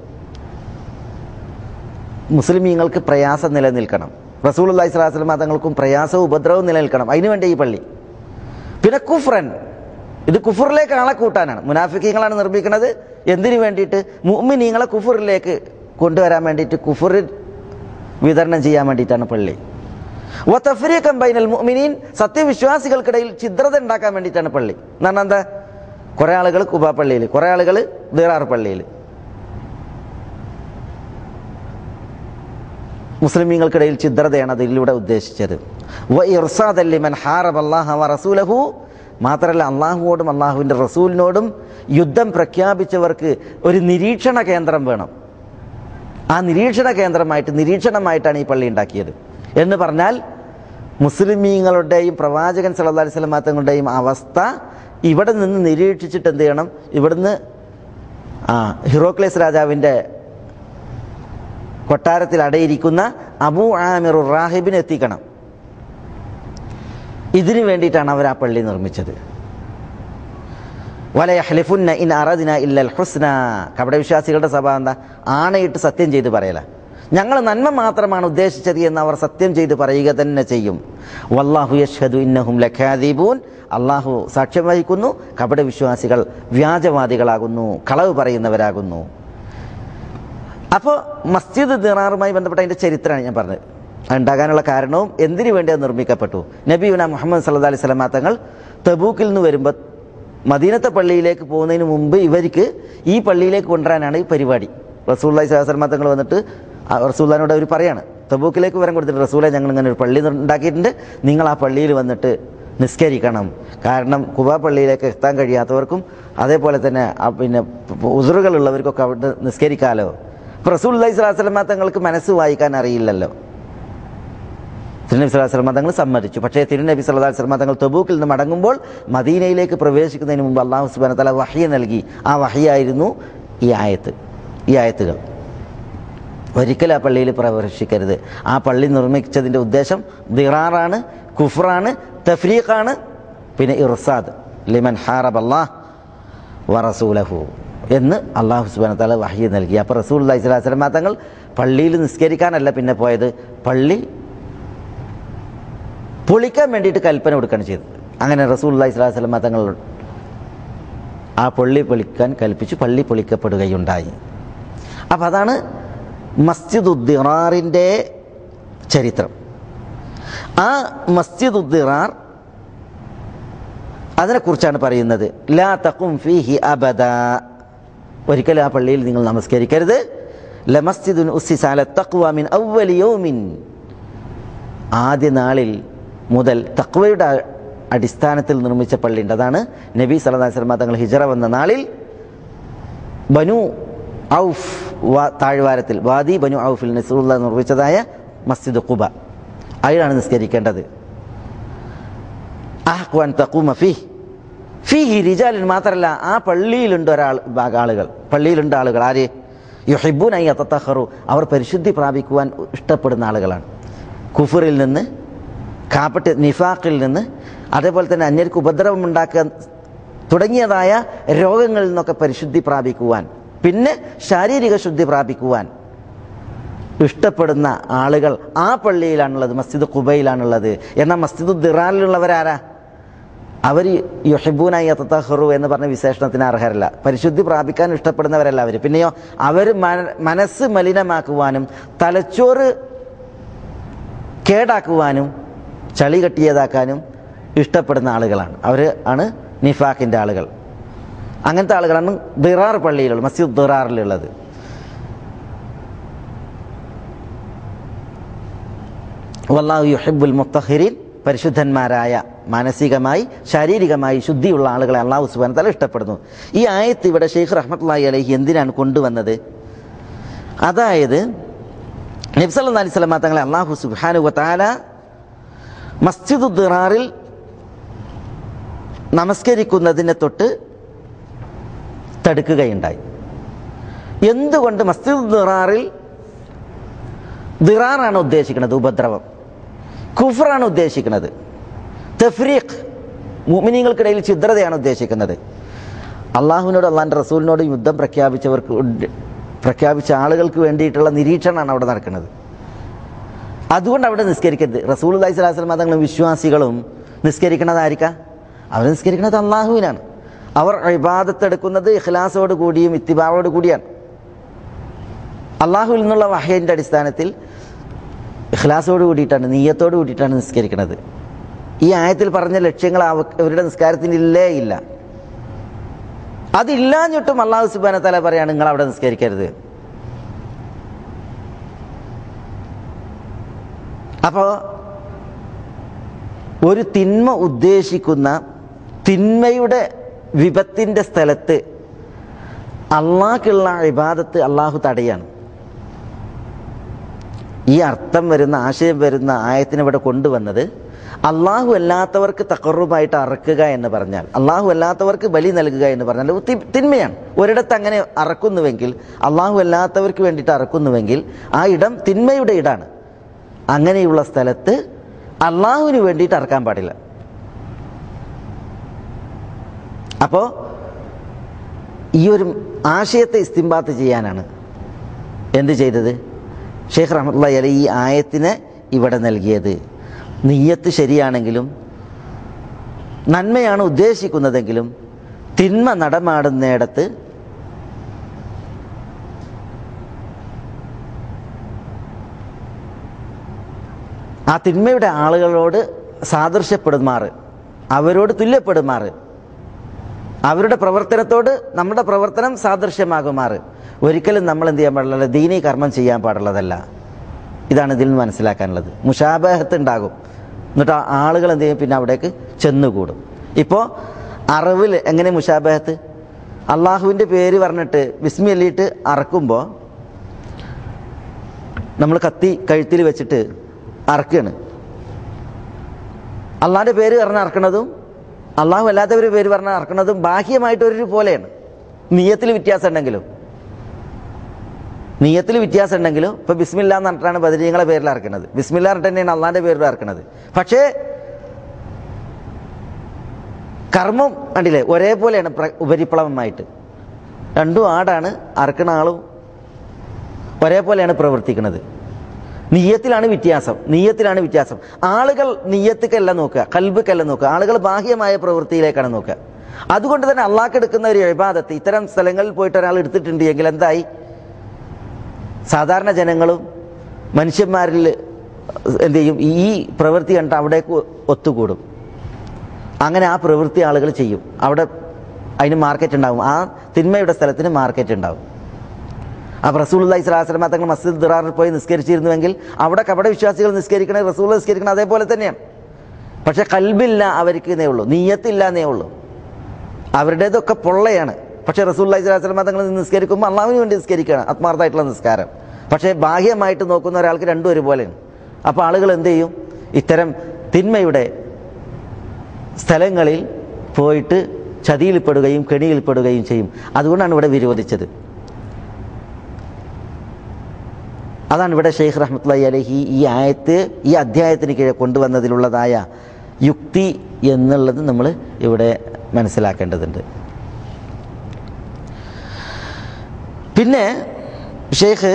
മുസ്ലിമീങ്ങൾക്ക് പ്രയാസം നിലനിൽക്കണം റസൂൽ അള്ളഹി സ്വലാസ്ലം തങ്ങൾക്കും പ്രയാസവും ഉപദ്രവവും നിലനിൽക്കണം അതിനുവേണ്ടി ഈ പള്ളി പിന്നെ കുഫ്രൻ ഇത് കുഫറിലേക്ക് ആളെ കൂട്ടാനാണ് മുനാഫിക്കീങ്ങളാണ് നിർമ്മിക്കുന്നത് എന്തിനു വേണ്ടിയിട്ട് മുഅ്മിനീങ്ങളെ കുഫറിലേക്ക് കൊണ്ടുവരാൻ വേണ്ടിയിട്ട് കുഫർ വിതരണം ചെയ്യാൻ വേണ്ടിയിട്ടാണ് പള്ളി വത്തഫ്രീഖം ബൈനൽ മുഅ്മിനീൻ സത്യവിശ്വാസികൾക്കിടയിൽ ഛിദ്രത ഉണ്ടാക്കാൻ വേണ്ടിയിട്ടാണ് പള്ളി എന്ന് പറഞ്ഞാൽ എന്താ കുറേ ആളുകൾ കുബാ പള്ളിയിൽ കുറേ ആളുകൾ ദീറാർ പള്ളിയിൽ മുസ്ലിമീങ്ങൾക്കിടയിൽ ഛിദ്രതയാണ് അതിലൂടെ ഉദ്ദേശിച്ചത് വ ഇർസാദല്ലിമൻ ഹാറബ് അള്ളാഹ വ റസൂലഹു മാത്രമല്ല അള്ളാഹുവോടും അള്ളാഹുവിൻ്റെ റസൂലിനോടും യുദ്ധം പ്രഖ്യാപിച്ചവർക്ക് ഒരു നിരീക്ഷണ കേന്ദ്രം വേണം ആ നിരീക്ഷണ കേന്ദ്രമായിട്ട് നിരീക്ഷണമായിട്ടാണ് ഈ പള്ളി ഉണ്ടാക്കിയത് എന്ന് പറഞ്ഞാൽ മുസ്ലിമീങ്ങളുടെയും പ്രവാചകൻ സല്ലല്ലാഹു അലൈഹി വസല്ലം തങ്ങളുടെയും അവസ്ഥ ഇവിടെ നിന്ന് നിരീക്ഷിച്ചിട്ട് എന്ത് ചെയ്യണം ഇവിടുന്ന് ആ ഹിറോക്ലേസ് രാജാവിൻ്റെ കൊട്ടാരത്തിൽ അടയിരിക്കുന്ന അബു ആമിർ റാഹിബിനെ എത്തിക്കണം ഇതിനു വേണ്ടിയിട്ടാണ് അവർ ആ പള്ളി നിർമ്മിച്ചത് വലയഹ്ലിഫുന്ന ഇൻ അറദിന ഇല്ലൽ ഹുസ്ന കപട വിശ്വാസികളുടെ സഭ എന്താ ആണയിട്ട് സത്യം ചെയ്ത് പറയല ഞങ്ങൾ നന്മ മാത്രമാണ് ഉദ്ദേശിച്ചത് എന്ന് അവർ സത്യം ചെയ്ത് പറയുക തന്നെ ചെയ്യും വല്ലാഹു യഷ്ഹദു ഇന്നഹും ലഖാദീബൂൻ അള്ളാഹു സാക്ഷ്യം വഹിക്കുന്നു കപട വിശ്വാസികൾ വ്യാജവാദികളാകുന്നു കളവ് പറയുന്നവരാകുന്നു അപ്പോൾ മസ്ജിദ് ദിറാറുമായി ബന്ധപ്പെട്ട അതിൻ്റെ ചരിത്രമാണ് ഞാൻ പറഞ്ഞത് അത് ഉണ്ടാകാനുള്ള കാരണവും എന്തിനു വേണ്ടി അത് നിർമ്മിക്കപ്പെട്ടു നബിയുന മുഹമ്മദ് സല്ലല്ലാഹു അലൈഹി വസല്ലം തങ്ങൾ തബൂക്കിൽ നിന്ന് വരുമ്പോൾ മദീനത്തെ പള്ളിയിലേക്ക് പോകുന്നതിന് മുമ്പ് ഇവർക്ക് ഈ പള്ളിയിലേക്ക് കൊണ്ടുവരാനാണ് ഈ പരിപാടി റസൂല്ലായി സലാസ്ലമ തങ്ങൾ വന്നിട്ട് ആ റസൂല്ലാനോട് അവർ പറയാണ് തബൂക്കിലേക്ക് വരാൻ കൊടുത്തിട്ട് റസൂലെ ഞങ്ങൾ ഇങ്ങനെ ഒരു പള്ളി ഉണ്ടാക്കിയിട്ടുണ്ട് നിങ്ങൾ ആ പള്ളിയിൽ വന്നിട്ട് നിസ്കരിക്കണം കാരണം കുബാ പള്ളിയിലേക്ക് എത്താൻ കഴിയാത്തവർക്കും അതേപോലെ തന്നെ ആ പിന്നെ ഉസുറുകളുള്ളവർക്കൊക്കെ അവിടെ നിസ്കരിക്കാമല്ലോ അപ്പോൾ റസൂൽ അള്ളഹി സ്വലാസ്ലമ തങ്ങൾക്ക് മനസ്സ് വായിക്കാൻ അറിയില്ലല്ലോ തിരുനബി സ്വലാഹു വസ്ലമ തങ്ങൾ സമ്മതിച്ചു പക്ഷേ തിരുനബി സല്ലാ വസ്ലമ തങ്ങൾ തബൂക്കിൽ നിന്ന് മടങ്ങുമ്പോൾ മദീനയിലേക്ക് പ്രവേശിക്കുന്നതിന് മുമ്പ് അള്ളാഹു സുബാന തല വഹിയ നൽകി ആ വഹിയായിരുന്നു ഈ ആയത്ത് ഈ ആയത്തുകൾ ഒരിക്കലും ആ പള്ളിയിൽ പ്രവേശിക്കരുത് ആ പള്ളി നിർമ്മിച്ചതിൻ്റെ ഉദ്ദേശം ദിറാറാണ് കുഫറാണ് തഫ്രീഖാണ് പിന്നെ ഇർസാദ് ലിമൻ ഹാറബ് അള്ളാഹ് വറസൂലഹു എന്ന് അള്ളാഹു സുബാന തല വഹിയ നൽകി അപ്പോൾ റസൂൽ അള്ളഹി സ്വലാഹു വസ്ലമ തങ്ങൾ പള്ളിയിൽ നിസ്കരിക്കാനല്ല പിന്നെ പോയത് പള്ളി പൊളിക്കാൻ വേണ്ടിയിട്ട് കൽപ്പന കൊടുക്കുകയാണ് ചെയ്തത് അങ്ങനെ റസൂൽ അള്ളഹി സ്വലാഹു വസ്ലമ തങ്ങൾ ആ പള്ളി പൊളിക്കാൻ കൽപ്പിച്ചു പള്ളി പൊളിക്കപ്പെടുകയുണ്ടായി അപ്പം അതാണ് മസ്ജിദ് ഉദ്ദിറാറിൻ്റെ ചരിത്രം ആ മസ്ജിദ് ഉദ്ദിറാർ അതിനെക്കുറിച്ചാണ് പറയുന്നത് ലാ തഖും ഫീഹി അബദ ഒരിക്കലും ആ പള്ളിയിൽ നിങ്ങൾ നമസ്കരിക്കരുത് ലമസ്ജിദുൻ ഉസ്സിസാല തഖ്വ മിൻ അവ്വലി യൗമിൻ ആദ്യ നാളിൽ മുതൽ തക്വയുടെ അടിസ്ഥാനത്തിൽ നിർമ്മിച്ച പള്ളിയുണ്ട് അതാണ് നബി സല്ലല്ലാഹു അലൈഹി വസല്ലം തങ്ങൾ ഹിജറ വന്ന നാളിൽ ബനു ഔഫ് വാ താഴ്വാരത്തിൽ വാദി ബനു ഔഫിൽ നസറുല്ല നിർമ്മിച്ചതായ മസ്ജിദ് ഖുബ അതിലാണ് നിസ്കരിക്കേണ്ടത് അഹ്വാൻ തഖൂമ ഫീ ഫീഹി റിജാലിൻ മാത്രമല്ല ആ പള്ളിയിലുണ്ട് ഒരാൾ ഭാഗ ആളുകൾ പള്ളിയിലുണ്ട് ആളുകൾ ആര് യുഹിബൂൻ ഐ അത്തഹറു അവർ പരിശുദ്ധി പ്രാപിക്കുവാൻ ഇഷ്ടപ്പെടുന്ന ആളുകളാണ് കുഫറിൽ നിന്ന് കാപ്പട്ട് നിഫാഖിൽ നിന്ന് അതേപോലെ തന്നെ അന്യർക്ക് ഉപദ്രവം ഉണ്ടാക്കുക തുടങ്ങിയതായ രോഗങ്ങളിൽ നിന്നൊക്കെ പരിശുദ്ധി പ്രാപിക്കുവാൻ പിന്നെ ശാരീരിക ശുദ്ധി പ്രാപിക്കുവാൻ ഇഷ്ടപ്പെടുന്ന ആളുകൾ ആ പള്ളിയിലാണുള്ളത് മസ്ജിദ് കുബയിലാണുള്ളത് എന്നാൽ മസ്ജിദ് ദിറാലിലുള്ളവരാരാ അവർ യുഹിബൂനായി അത്തഹറു എന്ന് പറഞ്ഞ വിശേഷണത്തിന് അർഹരല്ല പരിശുദ്ധി പ്രാപിക്കാൻ ഇഷ്ടപ്പെടുന്നവരല്ല അവർ പിന്നെയോ അവർ മനസ്സ് മലിനമാക്കുവാനും തലച്ചോറ് കേടാക്കുവാനും ചളി കെട്ടിയതാക്കാനും ഇഷ്ടപ്പെടുന്ന ആളുകളാണ് അവർ ആണ് നിഫാഖിൻ്റെ ആളുകൾ അങ്ങനത്തെ ആളുകളാണ് ദിറാർ പള്ളിയിലുള്ളത് മസ്ജിദ് ദിറാറിലുള്ളത് വല്ലാഹു യുഹിബുൽ മുത്തഹിരീൻ പരിശുദ്ധന്മാരായ മാനസികമായി ശാരീരികമായി ശുദ്ധിയുള്ള ആളുകളെ അള്ളാഹു സുബാൻ തല ഇഷ്ടപ്പെടുന്നു ഈ ആയത്ത് ഇവിടെ ഷെയ്ഖ് റഹ്മത്തുള്ളി അലഹി എന്തിനാണ് കൊണ്ടുവന്നത് അതായത് നബ്സല്ലാ അലൈഹി സ്വലമ തങ്ങളെ അള്ളാഹു സുബാനു താല മസ്ജിദ് ദിറാറിൽ നമസ്കരിക്കുന്നതിനെ തൊട്ട് തടുക്കുകയുണ്ടായി എന്തുകൊണ്ട് മസ്ജിദ് ദിറാറിൽ ദിറാറാണ് ഉദ്ദേശിക്കുന്നത് ഉപദ്രവം കുഫറാണ് ഉദ്ദേശിക്കുന്നത് തഫ്രീഖ് മുമിനിങ്ങൾക്കിടയിൽ ഛിദ്രതയാണ് ഉദ്ദേശിക്കുന്നത് അള്ളാഹുവിനോട് അള്ളാൻ്റെ റസൂലിനോട് യുദ്ധം പ്രഖ്യാപിച്ചവർക്ക് ഉണ്ട്- പ്രഖ്യാപിച്ച ആളുകൾക്ക് വേണ്ടിയിട്ടുള്ള നിരീക്ഷണമാണ് അവിടെ നടക്കുന്നത് അതുകൊണ്ട് അവിടെ നിസ്കരിക്കരുത് റസൂൽ അലൈഹി സ്വലാസ്ലം മതങ്ങളും വിശ്വാസികളും നിസ്കരിക്കണതായിരിക്കാം അവർ നിസ്കരിക്കുന്നത് അള്ളാഹുവിനാണ് അവർ ഇബാദത്തെടുക്കുന്നത് ഇഖ്ലാസോട് കൂടിയും ഇത്തിബാവോട് കൂടിയാണ് അള്ളാഹുവിൽ നിന്നുള്ള വഹയൻ്റെ അടിസ്ഥാനത്തിൽ ഇഖ്ലാസോട് കൂടിയിട്ടാണ് നീയത്തോട് കൂടിയിട്ടാണ് നിസ്കരിക്കുന്നത് ഈ ആയത്തിൽ പറഞ്ഞ ലക്ഷ്യങ്ങൾ അവ- അവരുടെ നിസ്കാരത്തിന് ഇല്ലേ ഇല്ല അതില്ലാഞ്ഞിട്ടും അള്ളാഹു സുബാന തല പറയാണ് നിങ്ങൾ അവിടെ നിസ്കരിക്കരുത് അപ്പോൾ ഒരു തിന്മ ഉദ്ദേശിക്കുന്ന തിന്മയുടെ വിപത്തിൻ്റെ സ്ഥലത്ത് അള്ളാഹ്ക്കുള്ള ഇബാദത്ത് അള്ളാഹു തടയാണ് ഈ അർത്ഥം വരുന്ന ആശയം വരുന്ന ആയത്തിന് ഇവിടെ കൊണ്ടുവന്നത് അള്ളാഹു അല്ലാത്തവർക്ക് തക്കറുമായിട്ട് അറക്കുക എന്ന് പറഞ്ഞാൽ അള്ളാഹു അല്ലാത്തവർക്ക് ബലി നൽകുക എന്ന് പറഞ്ഞാൽ അത് തി- തിന്മയാണ് ഒരിടത്ത് അങ്ങനെ അറക്കുന്നുവെങ്കിൽ അള്ളാഹു അല്ലാത്തവർക്ക് വേണ്ടിയിട്ട് അറക്കുന്നുവെങ്കിൽ ആ ഇടം തിന്മയുടെ ഇടാണ് അങ്ങനെയുള്ള സ്ഥലത്ത് അള്ളാഹുവിന് വേണ്ടിയിട്ട് അറക്കാൻ പാടില്ല അപ്പോൾ ഈ ഒരു ആശയത്തെ ഇസ്തിംബാത്ത് ചെയ്യാനാണ് എന്ത് ചെയ്തത് ഷെയ്ഖ് റഹ്മത്തുള്ള അലി ഈ ആയത്തിന് ഇവിടെ നൽകിയത് നീയത്ത് ശരിയാണെങ്കിലും നന്മയാണ് ഉദ്ദേശിക്കുന്നതെങ്കിലും തിന്മ നടമാടുന്നിടത്ത് ആ തിന്മയുടെ ആളുകളോട് സാദൃശ്യപ്പെടുമാറ് അവരോട് തുല്യപ്പെടുമാറ് അവരുടെ പ്രവർത്തനത്തോട് നമ്മുടെ പ്രവർത്തനം സാദൃശ്യമാകുമാറ് ഒരിക്കലും നമ്മൾ എന്ത് ചെയ്യാൻ പാടില്ല ദീനീ കർമ്മം ചെയ്യാൻ പാടുള്ളതല്ല ഇതാണ് ഇതിൽ നിന്ന് മനസ്സിലാക്കാനുള്ളത് മുഷാബഹത്ത് ഉണ്ടാകും എന്നിട്ട് ആ ആളുകൾ എന്ത് ചെയ്യും പിന്നെ അവിടേക്ക് ചെന്നുകൂടും ഇപ്പോൾ അറിവിൽ എങ്ങനെ മുഷാബഹത്ത് അള്ളാഹുവിൻ്റെ പേര് പറഞ്ഞിട്ട് വിസ്മി അല്ലിയിട്ട് അറക്കുമ്പോൾ നമ്മൾ കത്തി കഴുത്തിൽ വെച്ചിട്ട് അറക്കുകയാണ് അള്ളാഹിൻ്റെ പേര് പറഞ്ഞ് അറക്കണതും അള്ളാഹു അല്ലാത്തവർ പേര് പറഞ്ഞ് അറക്കണതും ബാഹ്യമായിട്ട് ഒരു പോലെയാണ് നീയത്തിൽ വ്യത്യാസം ഉണ്ടെങ്കിലും നീയത്തിൽ വ്യത്യാസം ഉണ്ടെങ്കിലും ഇപ്പൊ ബിസ്മില്ല എന്ന് പറഞ്ഞിട്ടാണ് ബദരീങ്ങളെ പേരിൽ ഇറക്കുന്നത് ബിസ്മില്ല പറഞ്ഞിട്ട് തന്നെയാണ് അള്ളാന്റെ പേരിൽ ഇറക്കുന്നത് പക്ഷേ കർമ്മം കണ്ടില്ലേ ഒരേപോലെയാണ് പ്ര- ഉപരിപ്ലവമായിട്ട് രണ്ടും ആടാണ് അറക്കണ ആളും ഒരേപോലെയാണ് പ്രവർത്തിക്കുന്നത് നീയത്തിലാണ് വ്യത്യാസം നീയത്തിലാണ് വ്യത്യാസം ആളുകൾ നീയത്തിക്കല്ല നോക്കുക കൽബിക്കല്ല നോക്കുക ആളുകൾ ബാഹ്യമായ പ്രവൃത്തിയിലേക്കാണ് നോക്കുക അതുകൊണ്ട് തന്നെ അള്ളാഹ് എടുക്കുന്ന ഒരു ഇബാദത്ത് ഇത്തരം സ്ഥലങ്ങളിൽ പോയിട്ട് ഒരാൾ എടുത്തിട്ടുണ്ട് എങ്കിൽ എന്തായി സാധാരണ ജനങ്ങളും മനുഷ്യന്മാരിൽ എന്ത് ചെയ്യും ഈ പ്രവൃത്തി കണ്ടിട്ട് അവിടേക്ക് ഒത്തുകൂടും അങ്ങനെ ആ പ്രവൃത്തി ആളുകൾ ചെയ്യും അവിടെ അതിന് മാർക്കറ്റ് ഉണ്ടാവും ആ തിന്മയുടെ സ്ഥലത്തിന് മാർക്കറ്റ് ഉണ്ടാവും അപ്പോൾ റസൂൽ ഇസ്ലാസ്ലമ തങ്ങൾ മസ്ജിദ് ദിറാറിൽ പോയി നിസ്കരിച്ചിരുന്നുവെങ്കിൽ അവിടെ കപട വിശ്വാസികൾ നിസ്കരിക്കണേ റസൂൽ നിസ്കരിക്കണം അതേപോലെ തന്നെയാണ് പക്ഷെ കൽബില്ല അവർക്ക് എന്നേ ഉള്ളൂ നീയത്തില്ല എന്നേ ഉള്ളൂ അവരുടേതൊക്കെ പൊള്ളയാണ് പക്ഷേ റസൂൽ ഇസ്ലാസ്ലമ തങ്ങൾ നിസ്കരിക്കുമ്പോൾ അള്ളാഹുവിന് വേണ്ടി നിസ്കരിക്കുകയാണ് ആത്മാർത്ഥമായിട്ടുള്ള നിസ്കാരം പക്ഷേ ബാഹ്യമായിട്ട് നോക്കുന്ന ഒരാൾക്ക് രണ്ടും ഒരുപോലെയാണ് അപ്പോൾ ആളുകൾ എന്ത് ചെയ്യും ഇത്തരം തിന്മയുടെ സ്ഥലങ്ങളിൽ പോയിട്ട് ചതിയിൽപ്പെടുകയും കെണിയിൽപ്പെടുകയും ചെയ്യും അതുകൊണ്ടാണ് ഇവിടെ വിരോധിച്ചത് അതാണ് ഇവിടെ ഷെയ്ഖ് റഹ്മത്തുള്ളി അലഹി ഈ ആയത്ത് ഈ അധ്യായത്തിന് കീഴെ കൊണ്ടുവന്നതിലുള്ളതായ യുക്തി എന്നുള്ളത് നമ്മൾ ഇവിടെ മനസ്സിലാക്കേണ്ടതുണ്ട് പിന്നെ ഷെയ്ഖ്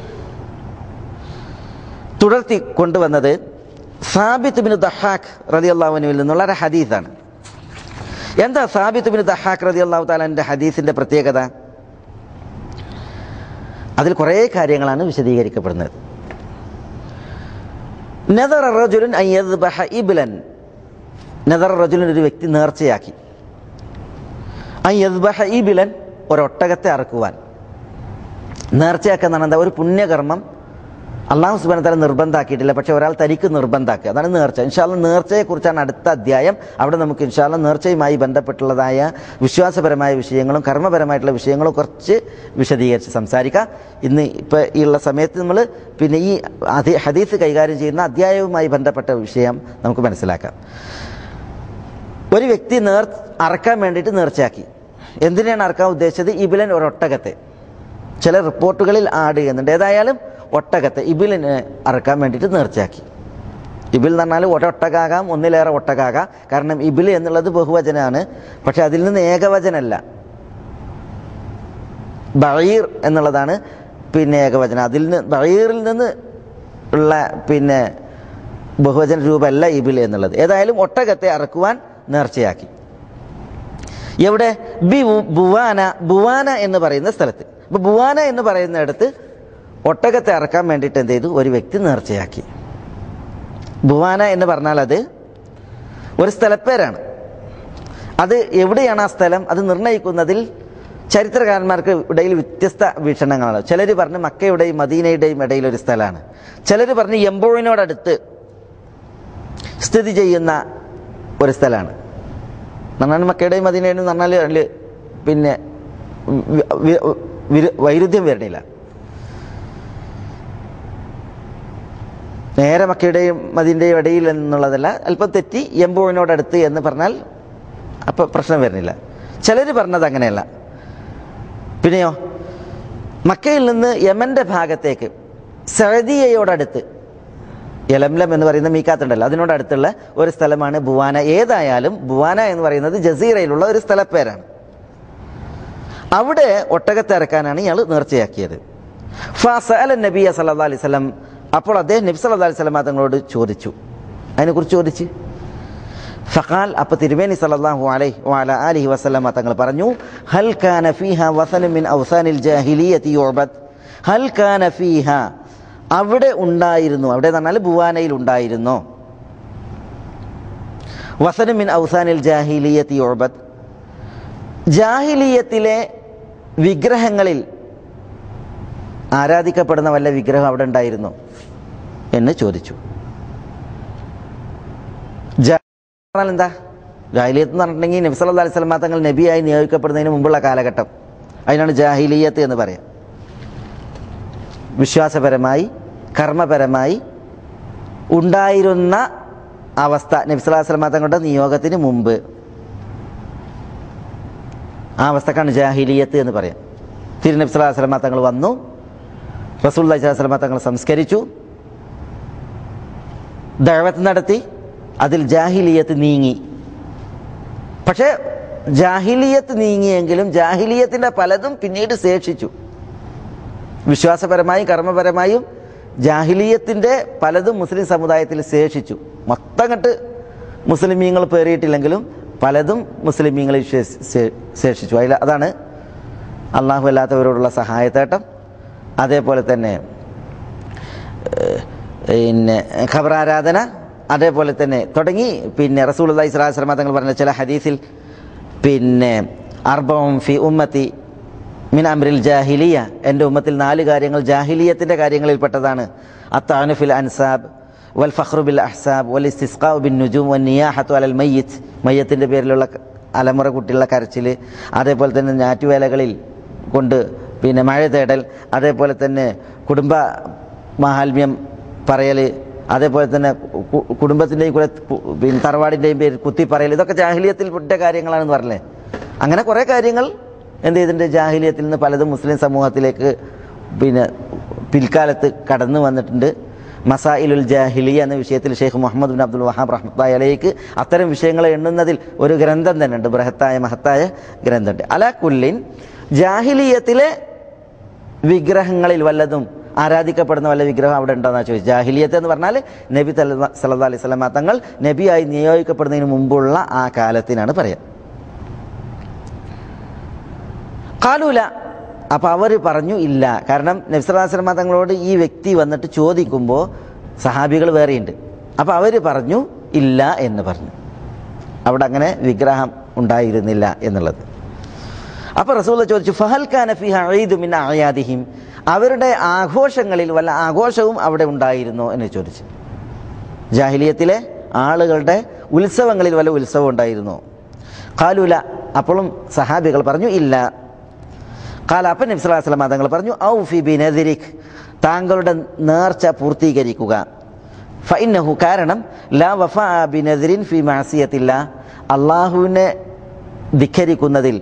തുടർത്തി കൊണ്ടുവന്നത് സാബിത്ത് ബിൻ ദഹാഖ് റതി അള്ളാഹുവിനുവിൽ നിന്നുള്ള ഒരു ഹദീസാണ് എന്താ സാബിത്ത് ബിൻ ദഹാഖ് റതി അള്ളാഹു താലാൻ്റെ ഹദീസിൻ്റെ പ്രത്യേകത അതിൽ കുറേ കാര്യങ്ങളാണ് വിശദീകരിക്കപ്പെടുന്നത് നെതർ റജുലുൻ അയ്യദ്ബഹ ഇബ്ലൻ നെതർ റജുലുൻ ഒരു വ്യക്തി നേർച്ചയാക്കി അയ്യദ്ബഹ ഇബിലൻ ഒരൊട്ടകത്തെ അറക്കുവാൻ നേർച്ചയാക്കുന്ന എന്താ ഒരു പുണ്യകർമ്മം അള്ളാഹു സുബാന തല നിർബന്ധമാക്കിയിട്ടില്ല പക്ഷെ ഒരാൾ തനിക്ക് നിർബന്ധമാക്കുക അതാണ് നേർച്ച ഇൻഷാല്ല നേർച്ചയെക്കുറിച്ചാണ് അടുത്ത അധ്യായം അവിടെ നമുക്ക് ഇൻഷാല്ല നേർച്ചയുമായി ബന്ധപ്പെട്ടുള്ളതായ വിശ്വാസപരമായ വിഷയങ്ങളും കർമ്മപരമായിട്ടുള്ള വിഷയങ്ങളും കുറച്ച് വിശദീകരിച്ച് സംസാരിക്കാം ഇന്ന് ഇപ്പോൾ ഈ ഉള്ള സമയത്ത് നമ്മൾ പിന്നെ ഈ അധി- ഹദീസ് കൈകാര്യം ചെയ്യുന്ന അധ്യായവുമായി ബന്ധപ്പെട്ട വിഷയം നമുക്ക് മനസ്സിലാക്കാം ഒരു വ്യക്തി നേർ അറക്കാൻ വേണ്ടിയിട്ട് നേർച്ചയാക്കി എന്തിനാണ് അറക്കാൻ ഉദ്ദേശിച്ചത് ഇബിലൻ ഒരൊട്ടകത്തെ ചില റിപ്പോർട്ടുകളിൽ ആഡ് ചെയ്യുന്നുണ്ട് ഏതായാലും ഒട്ടകത്തെ ഇബിലിന് അറക്കാൻ വേണ്ടിയിട്ട് നേർച്ചയാക്കി ഇബിൽ എന്ന് പറഞ്ഞാൽ ഒരൊട്ടകാകാം ഒന്നിലേറെ ഒട്ടകാകാം കാരണം ഇബിൽ എന്നുള്ളത് ബഹുവചനാണ് പക്ഷെ അതിൽ നിന്ന് ഏകവചനല്ല ബഴീർ എന്നുള്ളതാണ് പിന്നെ ഏകവചനം അതിൽ നിന്ന് ബഴീറിൽ നിന്ന് ഉള്ള പിന്നെ ബഹുവചന രൂപമല്ല ഇബിൽ എന്നുള്ളത് ഏതായാലും ഒട്ടകത്തെ അറക്കുവാൻ നേർച്ചയാക്കി എവിടെ ബി ബു- ബുവാന ബുവാന എന്ന് പറയുന്ന സ്ഥലത്ത് അപ്പൊ ബുവാന എന്ന് പറയുന്നിടത്ത് ഒട്ടകത്തെ അറക്കാൻ വേണ്ടിയിട്ട് എന്ത് ചെയ്തു ഒരു വ്യക്തി നേർച്ചയാക്കി ബുവാന എന്ന് പറഞ്ഞാൽ അത് ഒരു സ്ഥലപ്പേരാണ് അത് എവിടെയാണ് ആ സ്ഥലം അത് നിർണ്ണയിക്കുന്നതിൽ ചരിത്രകാരന്മാർക്ക് ഇടയിൽ വ്യത്യസ്ത വീക്ഷണങ്ങളാണ് ചിലർ പറഞ്ഞ് മക്കയുടെയും മദീനയുടെയും ഇടയിൽ ഒരു സ്ഥലമാണ് ചിലർ പറഞ്ഞ് എംബോയിനോടടുത്ത് സ്ഥിതി ചെയ്യുന്ന ഒരു സ്ഥലമാണ് പറഞ്ഞാൽ മക്കയുടെയും മദീനയുടെയും എന്ന് പറഞ്ഞാൽ അതിൽ പിന്നെ വി- വി- വിരു- വൈരുദ്ധ്യം വരണില്ല നേരെ മക്കയുടെയും മദീൻ്റെയും ഇടയിൽ എന്നുള്ളതല്ല അല്പം തെറ്റി എംബോയിനോടടുത്ത് എന്ന് പറഞ്ഞാൽ അപ്പം പ്രശ്നം വരുന്നില്ല ചിലർ പറഞ്ഞത് അങ്ങനെയല്ല പിന്നെയോ മക്കയിൽ നിന്ന് യമന്റെ ഭാഗത്തേക്ക് സഴദിയയോടടുത്ത് യലംലം എന്ന് പറയുന്ന മീക്കാത്തുണ്ടല്ലോ അതിനോടടുത്തുള്ള ഒരു സ്ഥലമാണ് ബുവാന ഏതായാലും ബുവാന എന്ന് പറയുന്നത് ജസീറയിലുള്ള ഒരു സ്ഥലപ്പേരാണ് അവിടെ ഒട്ടകത്തെ ഇറക്കാനാണ് ഇയാൾ നേർച്ചയാക്കിയത് ഫസഅല നബിയ സല്ലല്ലാഹു അലൈഹി വസല്ലം അപ്പോൾ അദ്ദേഹം നബി സല്ലല്ലാഹു അലൈഹി വസല്ലം തങ്ങളോട് ചോദിച്ചു അതിനെക്കുറിച്ച് ചോദിച്ച് ഫഖാൽ അപ്പോൾ തിരുമേനി സല്ലല്ലാഹു അലൈഹി വഅല ആലിഹി വസല്ലമ തങ്ങൾ പറഞ്ഞു ഹൽ കാന ഫീഹ വസന മിൻ ഔസാനിൽ ജാഹിലിയത്തി യുഅബദ് ഹൽ കാന ഫീഹ അവിടെ ഉണ്ടായിരുന്നു അവിടെ എന്ന് പറഞ്ഞാൽ ബുവാനയിൽ ഉണ്ടായിരുന്നോ വസന മിൻ ഔസാനിൽ ജാഹിലിയത്തി യുഅബദ് ജാഹിലിയത്തിലെ വിഗ്രഹങ്ങളിൽ ആരാധിക്കപ്പെടുന്ന വല്ല വിഗ്രഹം അവിടെ ഉണ്ടായിരുന്നോ എന്ന് ചോദിച്ചു ജാ- പറഞ്ഞാൽ എന്താ ജാഹിലിയത്ത് എന്ന് പറഞ്ഞിട്ടുണ്ടെങ്കിൽ നബി സല്ലല്ലാഹു അലൈഹി വസല്ലം തങ്ങൾ നബിയായി നിയോഗിക്കപ്പെടുന്നതിന് മുമ്പുള്ള കാലഘട്ടം അതിനാണ് ജാഹിലിയത്ത് എന്ന് പറയാം വിശ്വാസപരമായി കർമ്മപരമായി ഉണ്ടായിരുന്ന അവസ്ഥ നബി സല്ലല്ലാഹു അലൈഹി വസല്ലം തങ്ങളുടെ നിയോഗത്തിന് മുമ്പ് ആ അവസ്ഥക്കാണ് ജാഹിലിയത്ത് എന്ന് പറയാം തിരുനബി സല്ലല്ലാഹു അലൈഹി വസല്ലം തങ്ങൾ വന്നു റസൂൽ അലൈഹി വസല്ലം തങ്ങൾ സംസ്കരിച്ചു ദഴവത്ത് നടത്തി അതിൽ ജാഹിലിയത്ത് നീങ്ങി പക്ഷേ ജാഹിലിയത്ത് നീങ്ങിയെങ്കിലും ജാഹിലിയത്തിൻ്റെ പലതും പിന്നീട് ശേഷിച്ചു വിശ്വാസപരമായും കർമ്മപരമായും ജാഹിലിയത്തിൻ്റെ പലതും മുസ്ലിം സമുദായത്തിൽ ശേഷിച്ചു മൊത്തം കണ്ട് മുസ്ലിമീങ്ങൾ പേറിയിട്ടില്ലെങ്കിലും പലതും മുസ്ലിമീങ്ങളിൽ ശേ- ശേ- ശേഷിച്ചു അതിൽ അതാണ് അള്ളാഹു അല്ലാത്തവരോടുള്ള സഹായത്തേട്ടം അതേപോലെ തന്നെ ഏഹ്, പിന്നെ ഖബറാരാധന അതേപോലെ തന്നെ തുടങ്ങി പിന്നെ റസൂൽ അള്ളഹി സ്വലാസ്ലമ തങ്ങൾ പറഞ്ഞ ചില ഹദീസിൽ പിന്നെ അർബവും ഫി ഉമ്മത്തി മിൻ അമ്രിൽ ജാഹിലിയ എൻ്റെ ഉമ്മത്തിൽ നാല് കാര്യങ്ങൾ ജാഹിലിയത്തിൻ്റെ കാര്യങ്ങളിൽപ്പെട്ടതാണ് അത്താനുഫിൽ അൻസാബ് വൽ ഫഖ്റു ബിൽ അഹ്സാബ് വൽ ഇസ്തിസ്ഖാ ബിൻ നുജൂം വൻ നിയാഹത്തു അലൽ മയ്യിത്ത് മയ്യത്തിൻ്റെ പേരിലുള്ള ക- അലമുറ കുട്ടിയുള്ള കരച്ചിൽ അതേപോലെ തന്നെ ഞാറ്റുവേലകളിൽ കൊണ്ട് പിന്നെ മഴ തേടൽ അതേപോലെ തന്നെ കുടുംബ മാഹാത്മ്യം പറയൽ അതേപോലെ തന്നെ കു- കുടുംബത്തിൻ്റെയും കൂടെ കു- പിന്നെ തറവാടിൻ്റെയും പേര് കുത്തി പറയൽ ഇതൊക്കെ ജാഹിലിയത്തിൽ പെട്ട കാര്യങ്ങളാണെന്ന് പറഞ്ഞേ അങ്ങനെ കുറേ കാര്യങ്ങൾ എന്ത് ചെയ്തിട്ടുണ്ട് ജാഹിലിയത്തിൽ നിന്ന് പലതും മുസ്ലിം സമൂഹത്തിലേക്ക് പിന്നെ പിൽക്കാലത്ത് കടന്നു വന്നിട്ടുണ്ട് മസായിലുൽ ജാഹിലിയ എന്ന വിഷയത്തിൽ ഷെയ്ഖ് മുഹമ്മദ് ബിൻ അബ്ദുൽ വഹാബ് റഹ്മത്തായ അലയ്ക്ക് അത്തരം വിഷയങ്ങളെ എണ്ണുന്നതിൽ ഒരു ഗ്രന്ഥം തന്നെ ഉണ്ട് ബൃഹത്തായ മഹത്തായ ഗ്രന്ഥമുണ്ട് അല കുല്ലിൻ ജാഹിലിയത്തിലെ വിഗ്രഹങ്ങളിൽ വല്ലതും ആരാധിക്കപ്പെടുന്ന വല്ല വിഗ്രഹം അവിടെ ഉണ്ടോയെന്നാണ് ചോദിച്ചു ജാഹിലിയത്ത് എന്ന് പറഞ്ഞാൽ നബി സല്ലാ അലൈഹി സ്വലാമ തങ്ങൾ നബിയായി നിയോഗിക്കപ്പെടുന്നതിന് മുമ്പുള്ള ആ കാലത്തിനാണ് പറയുക കാലൂല അപ്പം അവർ പറഞ്ഞു ഇല്ല കാരണം നബ്സലാസ്ലമ തങ്ങളോട് ഈ വ്യക്തി വന്നിട്ട് ചോദിക്കുമ്പോൾ സഹാബികൾ വേറെയുണ്ട് അപ്പം അവർ പറഞ്ഞു ഇല്ല എന്ന് പറഞ്ഞു അവിടെ അങ്ങനെ വിഗ്രഹം ഉണ്ടായിരുന്നില്ല എന്നുള്ളത് അപ്പോൾ റസൂൽ ചോദിച്ചു ഫഹൽ ഖാന ഫിഹ ഈദു മിൻ അയാദിഹിം അവരുടെ ആഘോഷങ്ങളിൽ വല്ല ആഘോഷവും അവിടെ ഉണ്ടായിരുന്നോ എന്ന് ചോദിച്ചു ജാഹിലിയത്തിലെ ആളുകളുടെ ഉത്സവങ്ങളിൽ വല്ല ഉത്സവം ഉണ്ടായിരുന്നോ കാലൂല അപ്പോഴും സഹാബികൾ പറഞ്ഞു ഇല്ല കാല അപ്പൻ നബ്സലാസ്ലാം തങ്ങൾ പറഞ്ഞു ഔ ഫി ബിനദിരിക് താങ്കളുടെ നേർച്ച പൂർത്തീകരിക്കുക ഫൈനഹു കാരണം ലാ വഫ ബിനദിരിൻ ഫി മാസിയത്തില്ല അള്ളാഹുവിനെ ധിഖരിക്കുന്നതിൽ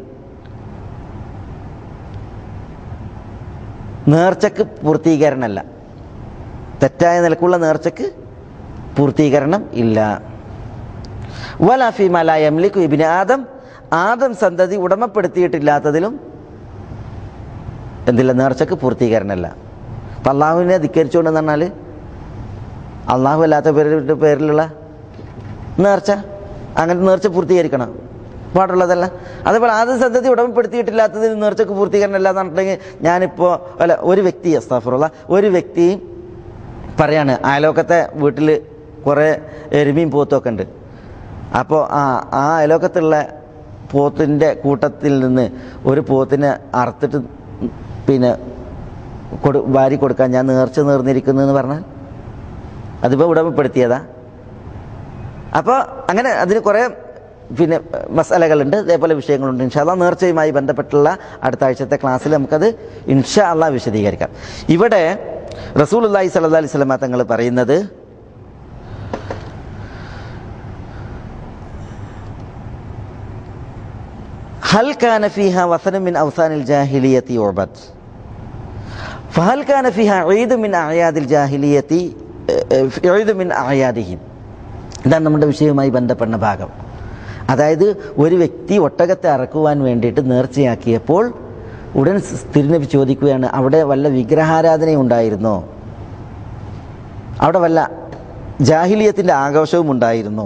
നേർച്ചക്ക് പൂർത്തീകരണമല്ല തെറ്റായ നിലക്കുള്ള നേർച്ചക്ക് പൂർത്തീകരണം ഇല്ല വലാഫി മലായംലിക്കു ഇബിന് ആദം ആദം സന്തതി ഉടമപ്പെടുത്തിയിട്ടില്ലാത്തതിലും എന്തില്ല നേർച്ചക്ക് പൂർത്തീകരണമല്ല അപ്പം അള്ളാഹുവിനെ ധിക്കരിച്ചുകൊണ്ടെന്ന് പറഞ്ഞാൽ അള്ളാഹു അല്ലാത്ത പേരുടെ പേരിലുള്ള നേർച്ച അങ്ങനെ നേർച്ച പൂർത്തീകരിക്കണം പാടുള്ളതല്ല അതേപോലെ ആദ്യ സന്തതി ഉടമപ്പെടുത്തിയിട്ടില്ലാത്തതിന് നേർച്ചക്ക് പൂർത്തീകരണമല്ല എന്ന് പറഞ്ഞിട്ടുണ്ടെങ്കിൽ ഞാനിപ്പോൾ അല്ല ഒരു വ്യക്തി അസ്താഫുറുള്ള ഒരു വ്യക്തി പറയാണ് അയലോക്കത്തെ വീട്ടിൽ കുറേ എരുമയും പോത്തൊക്കെ ഉണ്ട് അപ്പോൾ ആ ആ അയലോക്കത്തുള്ള പോത്തിൻ്റെ കൂട്ടത്തിൽ നിന്ന് ഒരു പോത്തിനെ അറുത്തിട്ട് പിന്നെ കൊടു വാരി കൊടുക്കാൻ ഞാൻ നേർച്ച നേർന്നിരിക്കുന്നു എന്ന് പറഞ്ഞാൽ അതിപ്പോൾ ഉടമപ്പെടുത്തിയതാ അപ്പോൾ അങ്ങനെ അതിന് കുറേ പിന്നെ മസാലകളുണ്ട് അതേപോലെ വിഷയങ്ങളുണ്ട് ഇൻഷാല്ല നേർച്ചയുമായി ബന്ധപ്പെട്ടുള്ള അടുത്ത ആഴ്ചത്തെ ക്ലാസ്സിൽ നമുക്കത് ഇൻഷാ അള്ളാ വിശദീകരിക്കാം ഇവിടെ റസൂൽ അള്ളാഹി സല്ലാ അലൈഹി സ്വലമ തങ്ങൾ പറയുന്നത് ഹൽ കാന ഫീഹ വസനം മിൻ അവസാനിൽ ജാഹിലിയത്തി ഓബത്ത് ഫഹൽ കാന ഫിഹ ഈദ് മിൻ അയാദിൽ ജാഹിലിയത്തി ഈദ് മിൻ അയാദിഹിം ഇതാണ് നമ്മുടെ വിഷയവുമായി ബന്ധപ്പെടുന്ന ഭാഗം അതായത് ഒരു വ്യക്തി ഒട്ടകത്തെ അറക്കുവാൻ വേണ്ടിയിട്ട് നേർച്ചയാക്കിയപ്പോൾ ഉടൻ തിരുനബി ചോദിക്കുകയാണ് അവിടെ വല്ല വിഗ്രഹാരാധന ഉണ്ടായിരുന്നോ അവിടെ വല്ല ജാഹിലിയത്തിൻ്റെ ആഘോഷവും ഉണ്ടായിരുന്നോ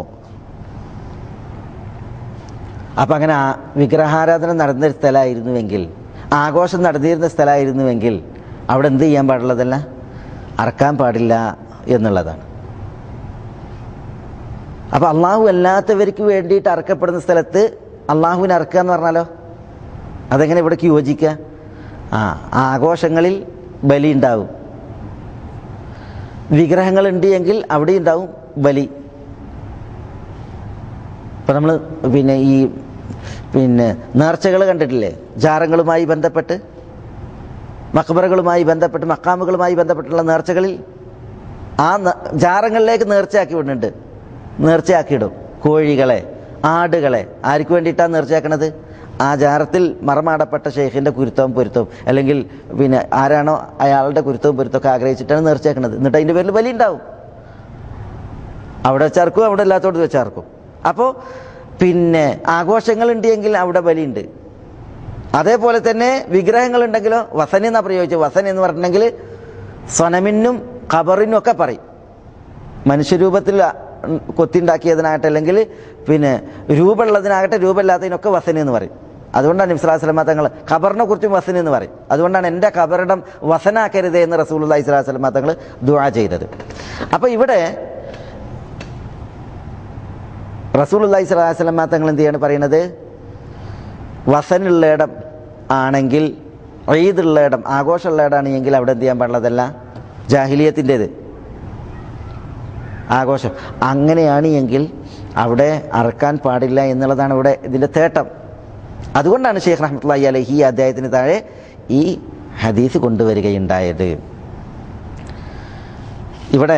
അപ്പം അങ്ങനെ ആ വിഗ്രഹാരാധന നടന്നൊരു സ്ഥലമായിരുന്നുവെങ്കിൽ ആഘോഷം നടന്നിരുന്ന സ്ഥലമായിരുന്നുവെങ്കിൽ അവിടെ എന്ത് ചെയ്യാൻ പാടുള്ളതല്ല അറക്കാൻ പാടില്ല എന്നുള്ളതാണ് അപ്പോൾ അള്ളാഹു അല്ലാത്തവർക്ക് വേണ്ടിയിട്ട് അറക്കപ്പെടുന്ന സ്ഥലത്ത് അള്ളാഹുവിനെ അറക്കുക എന്ന് പറഞ്ഞാലോ അതെങ്ങനെ ഇവിടേക്ക് യോജിക്കുക ആ ആഘോഷങ്ങളിൽ ബലി ഉണ്ടാവും വിഗ്രഹങ്ങളുണ്ട് എങ്കിൽ അവിടെ ഉണ്ടാവും ബലി ഇപ്പം നമ്മൾ പിന്നെ ഈ പിന്നെ നേർച്ചകൾ കണ്ടിട്ടില്ലേ ജാറങ്ങളുമായി ബന്ധപ്പെട്ട് മക്ബറകളുമായി ബന്ധപ്പെട്ട് മക്കാമുകളുമായി ബന്ധപ്പെട്ടുള്ള നേർച്ചകളിൽ ആ ജാറങ്ങളിലേക്ക് നേർച്ചയാക്കി വിടുന്നുണ്ട് നേർച്ചയാക്കിയിടും കോഴികളെ ആടുകളെ ആർക്ക് വേണ്ടിയിട്ടാണ് നേർച്ചയാക്കണത് ആ ജാറത്തിൽ മറമാടപ്പെട്ട ഷെയ്ഖിൻ്റെ കുരുത്തവും പൊരുത്തവും അല്ലെങ്കിൽ പിന്നെ ആരാണോ അയാളുടെ കുരുത്തവും പൊരുത്തമൊക്കെ ആഗ്രഹിച്ചിട്ടാണ് നേർച്ചയാക്കണത് എന്നിട്ട് അതിൻ്റെ പേരിൽ ബലി ഉണ്ടാവും അവിടെ വെച്ചാർക്കും അവിടെ എല്ലാത്തോടത്ത് വെച്ചാർക്കും അപ്പോൾ പിന്നെ ആഘോഷങ്ങളുണ്ട് എങ്കിൽ അവിടെ ബലിയുണ്ട് അതേപോലെ തന്നെ വിഗ്രഹങ്ങളുണ്ടെങ്കിലോ വസന എന്നാ പ്രയോഗിച്ചത് വസന എന്ന് പറഞ്ഞിട്ടുണ്ടെങ്കിൽ സ്വനമിനും ഖബറിനും ഒക്കെ പറയും മനുഷ്യരൂപത്തിൽ കൊത്തിണ്ടാക്കിയതിനാകട്ടെ അല്ലെങ്കിൽ പിന്നെ രൂപമുള്ളതിനാകട്ടെ രൂപമില്ലാത്തതിനൊക്കെ വസന എന്ന് പറയും അതുകൊണ്ടാണ് ഇസ്ലാസ്ലമ തങ്ങൾ ഖബറിനെ കുറിച്ചും വസന എന്ന് പറയും അതുകൊണ്ടാണ് എൻ്റെ ഖബറിടം വസനാക്കരുത് എന്ന് റസൂൽ അള്ളഹി സ്വലാസ്ലമ തങ്ങൾ ദുആ ചെയ്തത് അപ്പോൾ ഇവിടെ റസൂൽ അള്ളഹി സ്വലാസ്ലമ തങ്ങൾ എന്ത് ചെയ്യാണ് പറയുന്നത് വസനുള്ള ഇടം ആണെങ്കിൽ ഈദുള്ള ഇടം ആഘോഷമുള്ള ഇടമാണെങ്കിൽ അവിടെ എന്ത് ചെയ്യാൻ പാടുള്ളതല്ല ജാഹിലിയത്തിൻ്റേത് ആഘോഷം അങ്ങനെയാണ് എങ്കിൽ അവിടെ അറക്കാൻ പാടില്ല എന്നുള്ളതാണ് ഇവിടെ ഇതിൻ്റെ തേട്ടം അതുകൊണ്ടാണ് ഷെയ്ഖ് റഹ്മത്തുള്ളി അലഹി ഈ അദ്ദേഹത്തിന് താഴെ ഈ ഹദീസ് കൊണ്ടുവരികയുണ്ടായത് ഇവിടെ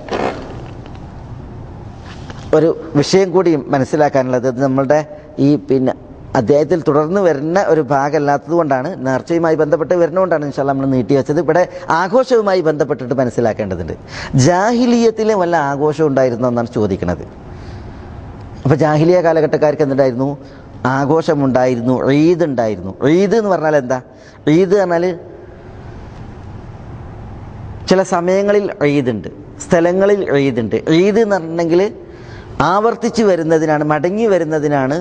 ഒരു വിഷയം കൂടി മനസ്സിലാക്കാനുള്ളത് ഇത് നമ്മളുടെ ഈ പിന്നെ അദ്ദേഹത്തിൽ തുടർന്ന് വരുന്ന ഒരു ഭാഗമല്ലാത്തത് കൊണ്ടാണ് നേർച്ചയുമായി ബന്ധപ്പെട്ട് വരുന്നതുകൊണ്ടാണ് ഇൻഷാല്ല നമ്മൾ നീട്ടി വെച്ചത് ഇവിടെ ആഘോഷവുമായി ബന്ധപ്പെട്ടിട്ട് മനസ്സിലാക്കേണ്ടതുണ്ട് ജാഹിലീയത്തിലെ വല്ല ആഘോഷം ഉണ്ടായിരുന്നോ എന്നാണ് ചോദിക്കുന്നത് അപ്പോൾ ജാഹിലിയ കാലഘട്ടക്കാർക്ക് എന്തുണ്ടായിരുന്നു ആഘോഷമുണ്ടായിരുന്നു ഈദ് ഉണ്ടായിരുന്നു ഈദ് എന്ന് പറഞ്ഞാൽ എന്താ ഈദ് പറഞ്ഞാൽ ചില സമയങ്ങളിൽ ഈദുണ്ട് സ്ഥലങ്ങളിൽ ഈദുണ്ട് ഈദ് എന്ന് പറഞ്ഞിട്ടുണ്ടെങ്കിൽ ആവർത്തിച്ച് വരുന്നതിനാണ് മടങ്ങി വരുന്നതിനാണ്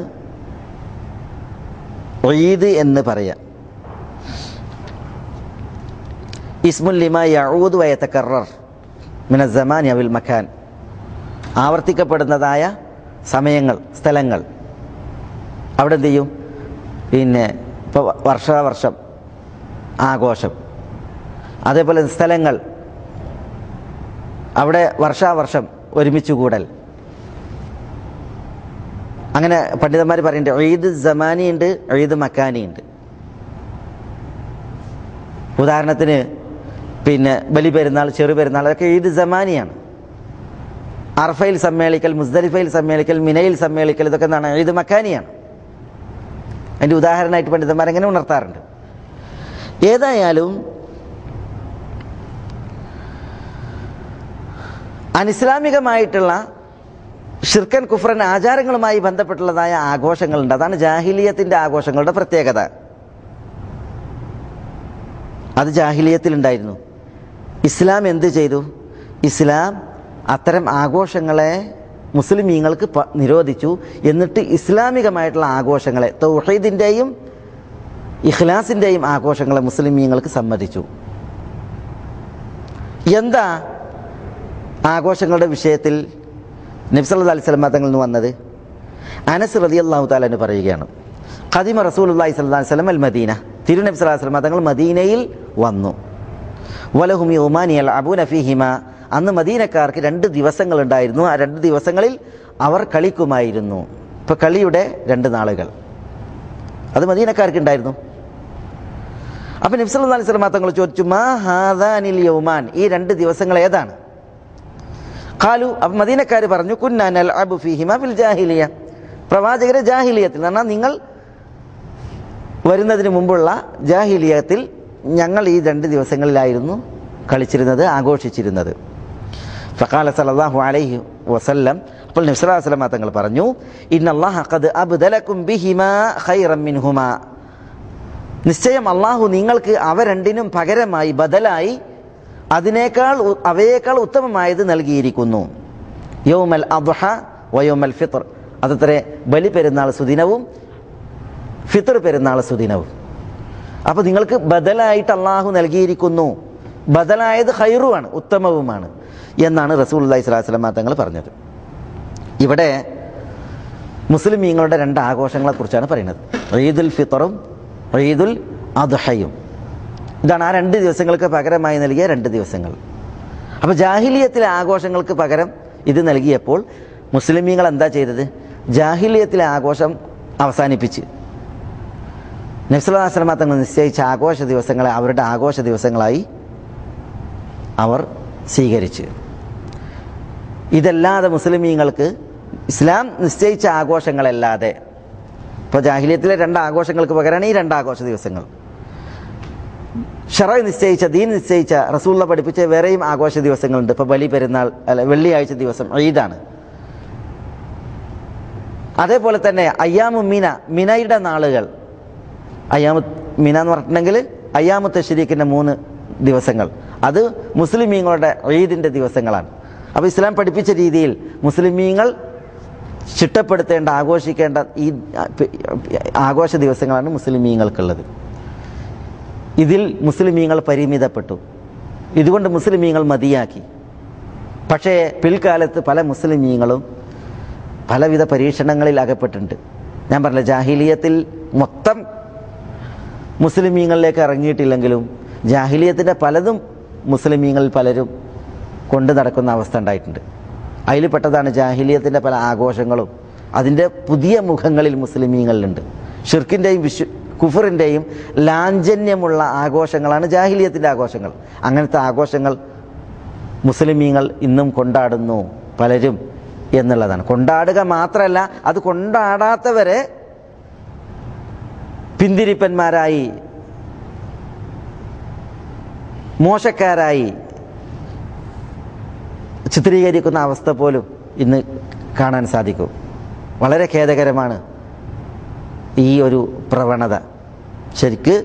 ഈദ് എന്ന് പറയാം ഇസ്മുൽ ലിമ യഊദ് വയത്തക്കറർ മിന സമാൻ അവിൽ മഖാൻ ആവർത്തിക്കപ്പെടുന്നതായ സമയങ്ങൾ സ്ഥലങ്ങൾ അവിടെ എന്ത് ചെയ്യും പിന്നെ ഇപ്പോൾ വർഷാവർഷം ആഘോഷം അതേപോലെ സ്ഥലങ്ങൾ അവിടെ വർഷാവർഷം ഒരുമിച്ച് കൂടൽ അങ്ങനെ പണ്ഡിതന്മാർ പറയുന്നുണ്ട് ഈദ് ജമാനി ഉണ്ട് ഈദ് മക്കാനി ഉണ്ട് ഉദാഹരണത്തിന് പിന്നെ ബലി പെരുന്നാൾ ചെറു പെരുന്നാൾ അതൊക്കെ ഈദ് ജമാനിയാണ് അർഫയിൽ സമ്മേളിക്കൽ മുസ്ദലിഫയിൽ സമ്മേളിക്കൽ മിനയിൽ സമ്മേളിക്കൽ ഇതൊക്കെ എന്താണ് ഈദ് മക്കാനിയാണ് അതിൻ്റെ ഉദാഹരണമായിട്ട് പണ്ഡിതന്മാർ എങ്ങനെ ഉണർത്താറുണ്ട് ഏതായാലും അനിസ്ലാമികമായിട്ടുള്ള ഷിർക്കൻ കുഫ്രൻ ആചാരങ്ങളുമായി ബന്ധപ്പെട്ടുള്ളതായ ആഘോഷങ്ങളുണ്ട് അതാണ് ജാഹിലിയത്തിൻ്റെ ആഘോഷങ്ങളുടെ പ്രത്യേകത അത് ജാഹിലിയത്തിലുണ്ടായിരുന്നു ഇസ്ലാം എന്ത് ചെയ്തു ഇസ്ലാം അത്തരം ആഘോഷങ്ങളെ മുസ്ലിമീങ്ങൾക്ക് പ- നിരോധിച്ചു എന്നിട്ട് ഇസ്ലാമികമായിട്ടുള്ള ആഘോഷങ്ങളെ തൗഹീദിൻ്റെയും ഇഖ്ലാസിൻ്റെയും ആഘോഷങ്ങളെ മുസ്ലിമീങ്ങൾക്ക് സമ്മതിച്ചു എന്താ ആഘോഷങ്ങളുടെ വിഷയത്തിൽ നബ്സല്ലാ അലൈഹി സ്വലമ തങ്ങളിൽ നിന്ന് വന്നത് അനസ് റതി അള്ളാഹു താലാന് പറയുകയാണ് ഖദിമ റസൂൽ അള്ളാഹി സ്വല്ലാ വസ്ലം അൽ മദീന തിരുനബി സ്വലാഹു സ്വലമ തങ്ങൾ മദീനയിൽ വന്നു വലഹുമി ഉമാനി അൽ അബു നഫിഹിമ അന്ന് മദീനക്കാർക്ക് രണ്ട് ദിവസങ്ങളുണ്ടായിരുന്നു ആ രണ്ട് ദിവസങ്ങളിൽ അവർ കളിക്കുമായിരുന്നു ഇപ്പൊ കളിയുടെ രണ്ട് നാളുകൾ അത് മദീനക്കാർക്ക് ഉണ്ടായിരുന്നു അപ്പൊ നബ്സല്ലാ അലൈഹി സ്വലമ തങ്ങൾ ചോദിച്ചു മാ ഹാദാനിൽ യൗമാൻ ഈ രണ്ട് ദിവസങ്ങൾ ഏതാണ് ഖാലു അപ്പം മദീനക്കാർ പറഞ്ഞു കുന്നാനൽ അബു ഫിഹിമ ഫിൽ ജാഹിലിയ പ്രവാചകരെ ജാഹിലിയത്തിൽ എന്ന് പറഞ്ഞാൽ നിങ്ങൾ വരുന്നതിന് മുമ്പുള്ള ജാഹിലിയത്തിൽ ഞങ്ങൾ ഈ രണ്ട് ദിവസങ്ങളിലായിരുന്നു കളിച്ചിരുന്നത് ആഘോഷിച്ചിരുന്നത് ഫഖാല സല്ലല്ലാഹു അലൈഹി വസല്ലം അപ്പോൾ നബി സല്ലല്ലാഹു അലൈഹി വസല്ലം തങ്ങൾ പറഞ്ഞു ഇന്നല്ലാഹ ഖദ് അബ്ദലക്കും ബിഹിമാ ഖൈറൻ മിൻഹുമാ നിശ്ചയം അള്ളാഹു നിങ്ങൾക്ക് അവ രണ്ടിനും പകരമായി ബദലായി അതിനേക്കാൾ ഉ- അവയേക്കാൾ ഉത്തമമായത് നൽകിയിരിക്കുന്നു യൗമൽ അദ്ഹ വയോമൽ ഫിത്ർ അതത്രേ ബലി പെരുന്നാൾ സുദിനവും ഫിത്ർ പെരുന്നാൾ സുദിനവും അപ്പോൾ നിങ്ങൾക്ക് ബദലായിട്ട് അള്ളാഹു നൽകിയിരിക്കുന്നു ബദലായത് ഹൈറുമാണ് ഉത്തമവുമാണ് എന്നാണ് റസൂൽ അള്ളഹി സ്വലാഹു വസ്ലമ തങ്ങൾ പറഞ്ഞത് ഇവിടെ മുസ്ലിമീങ്ങളുടെ രണ്ട് ആഘോഷങ്ങളെക്കുറിച്ചാണ് പറയുന്നത് ഈദുൽ ഫിത്തറും ഈദുൽ അദ്ഹയും ഇതാണ് ആ രണ്ട് ദിവസങ്ങൾക്ക് പകരമായി നൽകിയ രണ്ട് ദിവസങ്ങൾ അപ്പോൾ ജാഹിലിയത്തിലെ ആഘോഷങ്ങൾക്ക് പകരം ഇത് നൽകിയപ്പോൾ മുസ്ലിമീങ്ങൾ എന്താ ചെയ്തത് ജാഹിലിയത്തിലെ ആഘോഷം അവസാനിപ്പിച്ച് നബ്സുല്ലാസ്ലമ തങ്ങൾ നിശ്ചയിച്ച ആഘോഷ ദിവസങ്ങളെ അവരുടെ ആഘോഷ ദിവസങ്ങളായി അവർ സ്വീകരിച്ചു ഇതല്ലാതെ മുസ്ലിമീങ്ങൾക്ക് ഇസ്ലാം നിശ്ചയിച്ച ആഘോഷങ്ങളല്ലാതെ ഇപ്പോൾ ജാഹിലിയത്തിലെ രണ്ട് ആഘോഷങ്ങൾക്ക് പകരമാണ് ഈ രണ്ട് ആഘോഷ ദിവസങ്ങൾ ഷറ നിശ്ചയിച്ച ദീൻ നിശ്ചയിച്ച റസൂള്ള പഠിപ്പിച്ച വേറെയും ആഘോഷ ദിവസങ്ങളുണ്ട് ഇപ്പോൾ ബലി പെരുന്നാൾ അല്ല വെള്ളിയാഴ്ച ദിവസം ഈദാണ് അതേപോലെ തന്നെ അയ്യാമു മിന മിനയുടെ നാളുകൾ അയ്യാമു മിന എന്ന് പറഞ്ഞിട്ടുണ്ടെങ്കിൽ അയ്യാമു തഷരീഖിൻ്റെ മൂന്ന് ദിവസങ്ങൾ അത് മുസ്ലിമീങ്ങളുടെ ഈദിൻ്റെ ദിവസങ്ങളാണ് അപ്പോൾ ഇസ്ലാം പഠിപ്പിച്ച രീതിയിൽ മുസ്ലിമീങ്ങൾ ചിട്ടപ്പെടുത്തേണ്ട ആഘോഷിക്കേണ്ട ഈ ആഘോഷ ദിവസങ്ങളാണ് മുസ്ലിമീങ്ങൾക്കുള്ളത് ഇതിൽ മുസ്ലിമീങ്ങൾ പരിമിതപ്പെട്ടു ഇതുകൊണ്ട് മുസ്ലിമീങ്ങൾ മതിയാക്കി പക്ഷേ പിൽക്കാലത്ത് പല മുസ്ലിമീങ്ങളും പലവിധ പരീക്ഷണങ്ങളിൽ അകപ്പെട്ടിട്ടുണ്ട് ഞാൻ പറഞ്ഞ ജാഹിലിയത്തിൽ മൊത്തം മുസ്ലിമീങ്ങളിലേക്ക് ഇറങ്ങിയിട്ടില്ലെങ്കിലും ജാഹിലിയത്തിൻ്റെ പലതും മുസ്ലിമീങ്ങളിൽ പലരും കൊണ്ടു നടക്കുന്ന അവസ്ഥ ഉണ്ടായിട്ടുണ്ട് അതിൽ പെട്ടതാണ് ജാഹിലിയത്തിൻ്റെ പല ആഘോഷങ്ങളും അതിൻ്റെ പുതിയ മുഖങ്ങളിൽ മുസ്ലിമീങ്ങളിലുണ്ട് ഷിർക്കിൻ്റെയും വിശ്വ കുഫറിൻ്റെയും ലാഞ്ചന്യമുള്ള ആഘോഷങ്ങളാണ് ജാഹിലിയത്തിൻ്റെ ആഘോഷങ്ങൾ അങ്ങനത്തെ ആഘോഷങ്ങൾ മുസ്ലിമീങ്ങൾ ഇന്നും കൊണ്ടാടുന്നു പലരും എന്നുള്ളതാണ് കൊണ്ടാടുക മാത്രമല്ല അത് കൊണ്ടാടാത്തവരെ പിന്തിരിപ്പന്മാരായി മോശക്കാരായി ചിത്രീകരിക്കുന്ന അവസ്ഥ പോലും ഇന്ന് കാണാൻ സാധിക്കും വളരെ ഖേദകരമാണ് ഈ ഒരു പ്രവണത ശരിക്ക്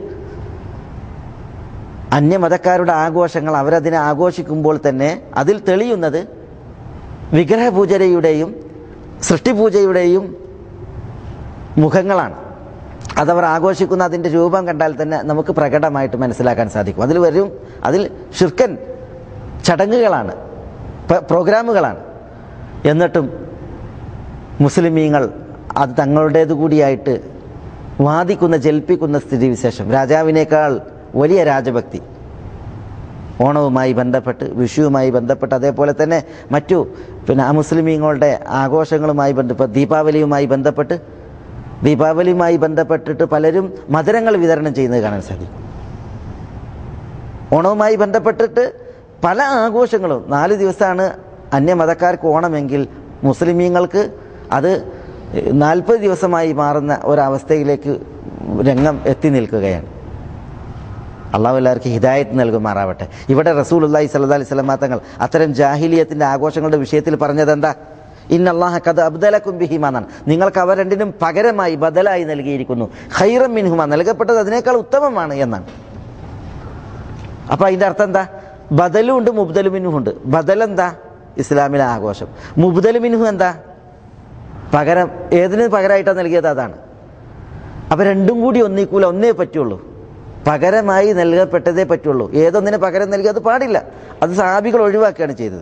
അന്യമതക്കാരുടെ ആഘോഷങ്ങൾ അവരതിനെ ആഘോഷിക്കുമ്പോൾ തന്നെ അതിൽ തെളിയുന്നത് വിഗ്രഹപൂജയുടെയും സൃഷ്ടിപൂജയുടെയും മുഖങ്ങളാണ് അതവർ ആഘോഷിക്കുന്ന അതിൻ്റെ രൂപം കണ്ടാൽ തന്നെ നമുക്ക് പ്രകടമായിട്ട് മനസ്സിലാക്കാൻ സാധിക്കും അതിൽ വരും അതിൽ ഷിർക്കൻ ചടങ്ങുകളാണ് പ്ര- പ്രോഗ്രാമുകളാണ് എന്നിട്ടും മുസ്ലിമീങ്ങൾ അത് തങ്ങളുടേതു കൂടിയായിട്ട് വാദിക്കുന്ന ജൽപ്പിക്കുന്ന സ്ഥിതിവിശേഷം രാജാവിനേക്കാൾ വലിയ രാജഭക്തി ഓണവുമായി ബന്ധപ്പെട്ട് വിഷുവുമായി ബന്ധപ്പെട്ട് അതേപോലെ തന്നെ മറ്റു പിന്നെ അമുസ്ലിമീങ്ങളുടെ ആഘോഷങ്ങളുമായി ബന്ധപ്പെട്ട് ദീപാവലിയുമായി ബന്ധപ്പെട്ട് ദീപാവലിയുമായി ബന്ധപ്പെട്ടിട്ട് പലരും മധുരങ്ങൾ വിതരണം ചെയ്യുന്നത് കാണാൻ സാധിക്കും ഓണവുമായി ബന്ധപ്പെട്ടിട്ട് പല ആഘോഷങ്ങളും നാല് ദിവസമാണ് അന്യമതക്കാർക്ക് ഓണമെങ്കിൽ മുസ്ലിമീങ്ങൾക്ക് അത് നാൽപ്പത് ദിവസമായി മാറുന്ന ഒരവസ്ഥയിലേക്ക് രംഗം എത്തി നിൽക്കുകയാണ് അള്ളാഹു എല്ലാവർക്കും ഹിദായത്ത് നൽകുമാറാവട്ടെ ഇവിടെ റസൂൽ അള്ളാഹി സല്ലാ അലൈഹി സ്വലമാ തങ്ങൾ അത്തരം ജാഹിലിയത്തിൻ്റെ ആഘോഷങ്ങളുടെ വിഷയത്തിൽ പറഞ്ഞത് എന്താ ഇന്നല്ലാഹ കഥ അബ്ദലക്കും ബിഹിമ എന്നാണ് നിങ്ങൾക്ക് അവ രണ്ടിനും പകരമായി ബദലായി നൽകിയിരിക്കുന്നു ഖൈറം മിൻഹുമ നൽകപ്പെട്ടത് അതിനേക്കാൾ ഉത്തമമാണ് എന്നാണ് അപ്പം അതിൻ്റെ അർത്ഥം എന്താ ബദലും ഉണ്ട് മുബ്ദലു മിൻഹും ഉണ്ട് ബദൽ എന്താ ഇസ്ലാമിലെ ആഘോഷം മുബ്ദലു മിൻഹു എന്താ പകരം ഏതിന് പകരമായിട്ടാണ് നൽകിയത് അതാണ് അപ്പം രണ്ടും കൂടി ഒന്നിക്കൂല ഒന്നേ പറ്റുള്ളൂ പകരമായി നൽകപ്പെട്ടതേ പറ്റുള്ളൂ ഏതൊന്നിന് പകരം നൽകി അത് പാടില്ല അത് സാബികൾ ഒഴിവാക്കുകയാണ് ചെയ്തത്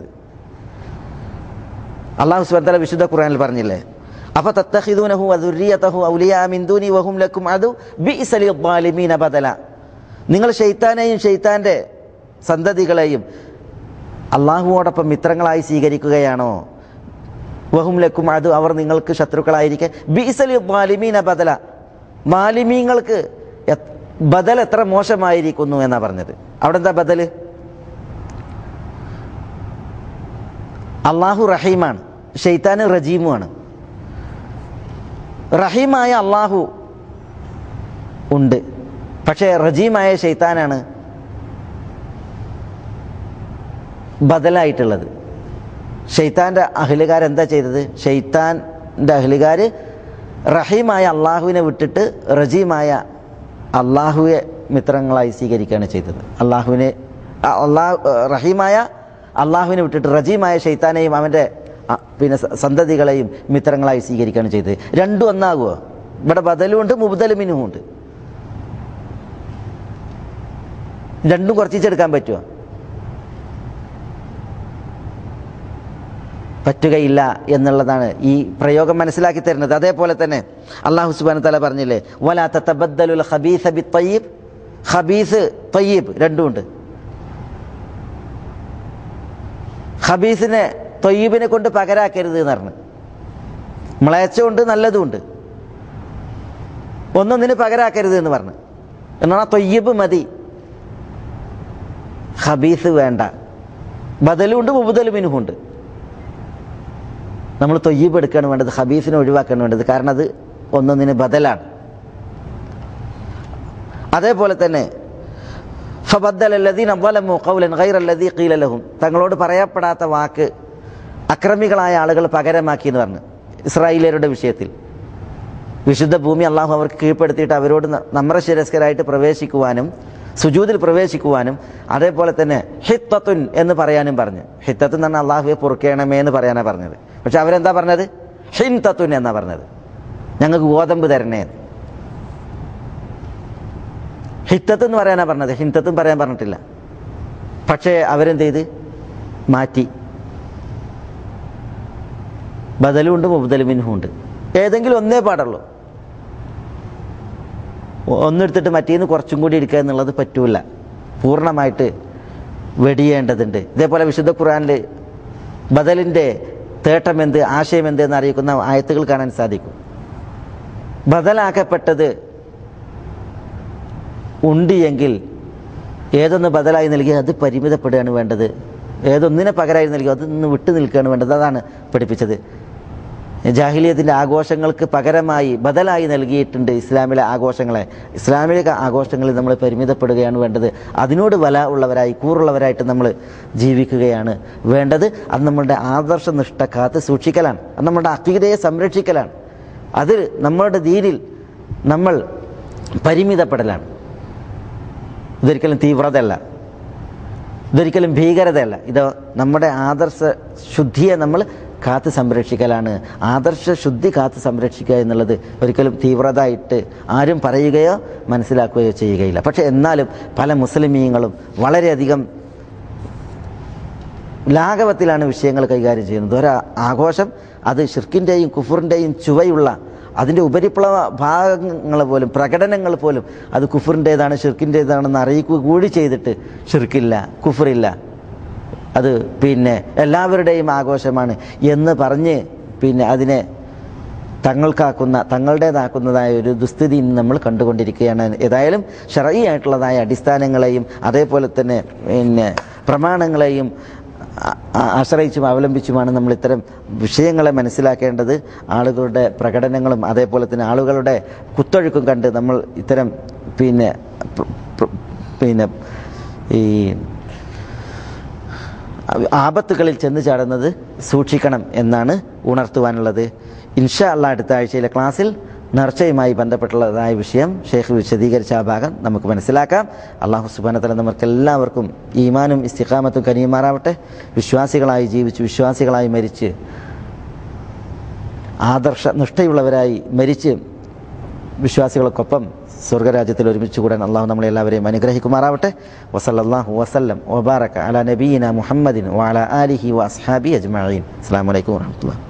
അള്ളാഹു സുബത്തല വിശുദ്ധ ഖുറാനിൽ പറഞ്ഞില്ലേ അപ്പൊ തത്തഹിദൂനഹു അതുരിയതഹു ഔലിയാ മിന്ദൂനി വഹും ലക്കും അതു ബിഇസലി ളാലിമീന ബദല നിങ്ങൾ ഷെയ്ത്താനെയും ഷെയ്ത്താന്റെ സന്തതികളെയും അള്ളാഹുവോടൊപ്പം മിത്രങ്ങളായി സ്വീകരിക്കുകയാണോ വഹും ലക്കും അത് അവർ നിങ്ങൾക്ക് ശത്രുക്കളായിരിക്കെ ബിഇസലി ളാലിമീന ബദല മാലിമീങ്ങൾക്ക് എത്- ബദൽ എത്ര മോശമായിരിക്കുന്നു എന്നാ പറഞ്ഞത് അവിടെ എന്താ ബദല് അള്ളാഹു റഹീമാണ് ഷെയ്ത്താന് റജീമുമാണ് റഹീമായ അള്ളാഹു ഉണ്ട് പക്ഷേ റജീമായ ഷെയ്ത്താനാണ് ബദലായിട്ടുള്ളത് ഷെയ്ത്താൻ്റെ അഹ്ലുകാർ എന്താ ചെയ്തത് ഷെയ്ത്താൻ്റെ അഹ്ലുകാർ റഹീമായ അള്ളാഹുവിനെ വിട്ടിട്ട് റജീമായ അള്ളാഹുവെ മിത്രങ്ങളായി സ്വീകരിക്കുകയാണ് ചെയ്തത് അള്ളാഹുവിനെ അള്ളാഹു റഹീമായ അള്ളാഹുവിനെ വിട്ടിട്ട് റജീമായ ഷെയ്ത്താനെയും അവൻ്റെ അ, പിന്നെ സ- സന്തതികളെയും മിത്രങ്ങളായി സ്വീകരിക്കുകയാണ് ചെയ്തത് രണ്ടും ഒന്നാകുമോ ഇവിടെ ബദലും ഉണ്ട് മുബദലുമിനും ഉണ്ട് രണ്ടും കുറച്ചിച്ചെടുക്കാൻ പറ്റുമോ പറ്റുകയില്ല എന്നുള്ളതാണ് ഈ പ്രയോഗം മനസ്സിലാക്കി തരുന്നത് അതേപോലെ തന്നെ അള്ളാഹു സുബാൻ തല പറഞ്ഞില്ലേ വലാത്ത തബദ്ദലുൽ ഹബീസ് ബി തയ്യബ് ഹബീസ് തയ്യബ് രണ്ടുമുണ്ട് ഹബീസിനെ തൊയ്യബിനെ കൊണ്ട് പകരാക്കരുത് എന്ന് പറഞ്ഞു മ്ലേച്ചമുണ്ട് നല്ലതുമുണ്ട് ഒന്നൊന്നിന് പകരാക്കരുത് എന്ന് പറഞ്ഞു എന്നാൽ തൊയ്യബ് മതി ഹബീസ് വേണ്ട ബദലുണ്ട് മുബുദലുമിനുമുണ്ട് നമ്മൾ തൊയ്യബ് എടുക്കുകയാണ് വേണ്ടത് ഹബീസിനെ ഒഴിവാക്കുകയാണ് വേണ്ടത് കാരണം അത് ഒന്നൊന്നിന് ബദലാണ് അതേപോലെ തന്നെ ഫബദ്ദൽ അല്ലദീൻ അവലമു ഖൗലൻ ഗൈറല്ലദീ ഖീല ലഹും തങ്ങളോട് പറയപ്പെടാത്ത വാക്ക് അക്രമികളായ ആളുകൾ പകരമാക്കി എന്ന് പറഞ്ഞു ഇസ്രായേലിയരുടെ വിഷയത്തിൽ വിശുദ്ധ ഭൂമി അള്ളാഹു അവർക്ക് കീഴ്പ്പെടുത്തിയിട്ട് അവരോട് ന- നമ്രശിരസ്കരായിട്ട് പ്രവേശിക്കുവാനും സുജൂതിൽ പ്രവേശിക്കുവാനും അതേപോലെ തന്നെ ഹിത്തത്തുൻ എന്ന് പറയാനും പറഞ്ഞു ഹിത്തത്ത് എന്ന് പറഞ്ഞാൽ അള്ളാഹുവെ പൊറുക്കണമേ എന്ന് പറയാനാണ് പറഞ്ഞത് പക്ഷെ അവരെന്താ പറഞ്ഞത് ഹിൻതത്തുൻ എന്നാ പറഞ്ഞത് ഞങ്ങൾക്ക് ഗോതമ്പ് തരണേ എന്ന്. ഹിത്തത്ത് എന്ന് പറയാനാ പറഞ്ഞത് ഹിന്തത്തും പറയാൻ പറഞ്ഞിട്ടില്ല പക്ഷേ അവരെന്ത് ചെയ്ത് മാറ്റി ബദലുണ്ട് മുബദലുമിനും ഉണ്ട് ഏതെങ്കിലും ഒന്നേ പാടുള്ളൂ ഒ- ഒന്നെടുത്തിട്ട് മറ്റേന്ന് കുറച്ചും കൂടി എടുക്കുക എന്നുള്ളത് പറ്റൂല പൂർണ്ണമായിട്ട് വെടിയേണ്ടതുണ്ട് ഇതേപോലെ വിശുദ്ധ ഖുറാനിൽ ബദലിൻ്റെ തേട്ടം എന്ത് ആശയം എന്ത് എന്ന് അറിയിക്കുന്ന ആയത്തുകൾ കാണാൻ സാധിക്കും ബദലാക്കപ്പെട്ടത് ഉണ്ട് എങ്കിൽ ഏതൊന്ന് ബദലായി നൽകി അത് പരിമിതപ്പെടുകയാണ് വേണ്ടത് ഏതൊന്നിനെ പകരമായി നൽകി അത് നിന്ന് വിട്ടു നിൽക്കുകയാണ് വേണ്ടത് അതാണ് പഠിപ്പിച്ചത് ജാഹിലിയത്തിൻ്റെ ആഘോഷങ്ങൾക്ക് പകരമായി ബദലായി നൽകിയിട്ടുണ്ട് ഇസ്ലാമിലെ ആഘോഷങ്ങളെ ഇസ്ലാമിക ആഘോഷങ്ങളിൽ നമ്മൾ പരിമിതപ്പെടുകയാണ് വേണ്ടത് അതിനോട് വല ഉള്ളവരായി കൂറുള്ളവരായിട്ട് നമ്മൾ ജീവിക്കുകയാണ് വേണ്ടത് അത് നമ്മളുടെ ആദർശനിഷ്ഠ കാത്ത് സൂക്ഷിക്കലാണ് അത് നമ്മുടെ അക്കീതയെ സംരക്ഷിക്കലാണ് അത് നമ്മളുടെ ദീനിൽ നമ്മൾ പരിമിതപ്പെടലാണ് ഇതൊരിക്കലും തീവ്രതയല്ല ഇതൊരിക്കലും ഭീകരതയല്ല ഇത് നമ്മുടെ ആദർശ ശുദ്ധിയെ നമ്മൾ കാത്ത് സംരക്ഷിക്കലാണ് ആദർശ ശുദ്ധി കാത്ത് സംരക്ഷിക്കുക എന്നുള്ളത് ഒരിക്കലും തീവ്രതയായിട്ട് ആരും പറയുകയോ മനസ്സിലാക്കുകയോ ചെയ്യുകയില്ല പക്ഷെ എന്നാലും പല മുസ്ലിമീങ്ങളും വളരെയധികം ലാഘവത്തിലാണ് വിഷയങ്ങൾ കൈകാര്യം ചെയ്യുന്നത് ഒരു ആഘോഷം അത് ഷിർക്കിൻ്റെയും കുഫറിൻ്റെയും ചുവയുള്ള അതിൻ്റെ ഉപരിപ്ലവ ഭാഗങ്ങൾ പോലും പ്രകടനങ്ങൾ പോലും അത് കുഫറിൻ്റേതാണ് ഷിർക്കിൻ്റേതാണെന്ന് അറിയിക്കുക കൂടി ചെയ്തിട്ട് ഷിർക്കില്ല കുഫറില്ല അത് പിന്നെ എല്ലാവരുടെയും ആഘോഷമാണ് എന്ന് പറഞ്ഞ് പിന്നെ അതിനെ തങ്ങൾക്കാക്കുന്ന തങ്ങളുടേതാക്കുന്നതായ ഒരു ദുസ്ഥിതി ഇന്ന് നമ്മൾ കണ്ടുകൊണ്ടിരിക്കുകയാണ് ഏതായാലും ഷറഈ ആയിട്ടുള്ളതായ അടിസ്ഥാനങ്ങളെയും അതേപോലെ തന്നെ പിന്നെ പ്രമാണങ്ങളെയും ആ- ആ- ആശ്രയിച്ചും അവലംബിച്ചുമാണ് നമ്മൾ ഇത്തരം വിഷയങ്ങളെ മനസ്സിലാക്കേണ്ടത് ആളുകളുടെ പ്രകടനങ്ങളും അതേപോലെ തന്നെ ആളുകളുടെ കുത്തൊഴുക്കും കണ്ട് നമ്മൾ ഇത്തരം പിന്നെ പ്ര- പ്ര- പിന്നെ ഈ ആപത്തുകളിൽ ചെന്ന് ചാടുന്നത് സൂക്ഷിക്കണം എന്നാണ് ഉണർത്തുവാനുള്ളത് ഇൻഷാ അല്ല അടുത്ത ആഴ്ചയിലെ ക്ലാസ്സിൽ നേർച്ചയുമായി ബന്ധപ്പെട്ടുള്ളതായ വിഷയം ഷെയ്ഖ് വിശദീകരിച്ച ആ ഭാഗം നമുക്ക് മനസ്സിലാക്കാം അള്ളാഹു സുബാനത്തല നമുക്ക് എല്ലാവർക്കും ഈമാനും ഇസ്തിഖാമത്തും കനിയുമാറാവട്ടെ വിശ്വാസികളായി ജീവിച്ച് വിശ്വാസികളായി മരിച്ച് ആദർശ നിഷ്ഠയുള്ളവരായി മരിച്ച് വിശ്വാസികൾക്കൊപ്പം സ്വർഗരാജ്യത്തിൽ ഒരുമിച്ച് കൂടാൻ അള്ളാഹു നമ്മളെ എല്ലാവരെയും അനുഗ്രഹിക്കുമാറാവട്ടെ വസല്ലാഹു വസല്ലം വബാറക അല നബീന മുഹമ്മദിൻ വാല ആലിഹി വസ്ഹാബി അജ്മീൻ അസ്സാം വലൈക്കും വാഹമത്തുള്ള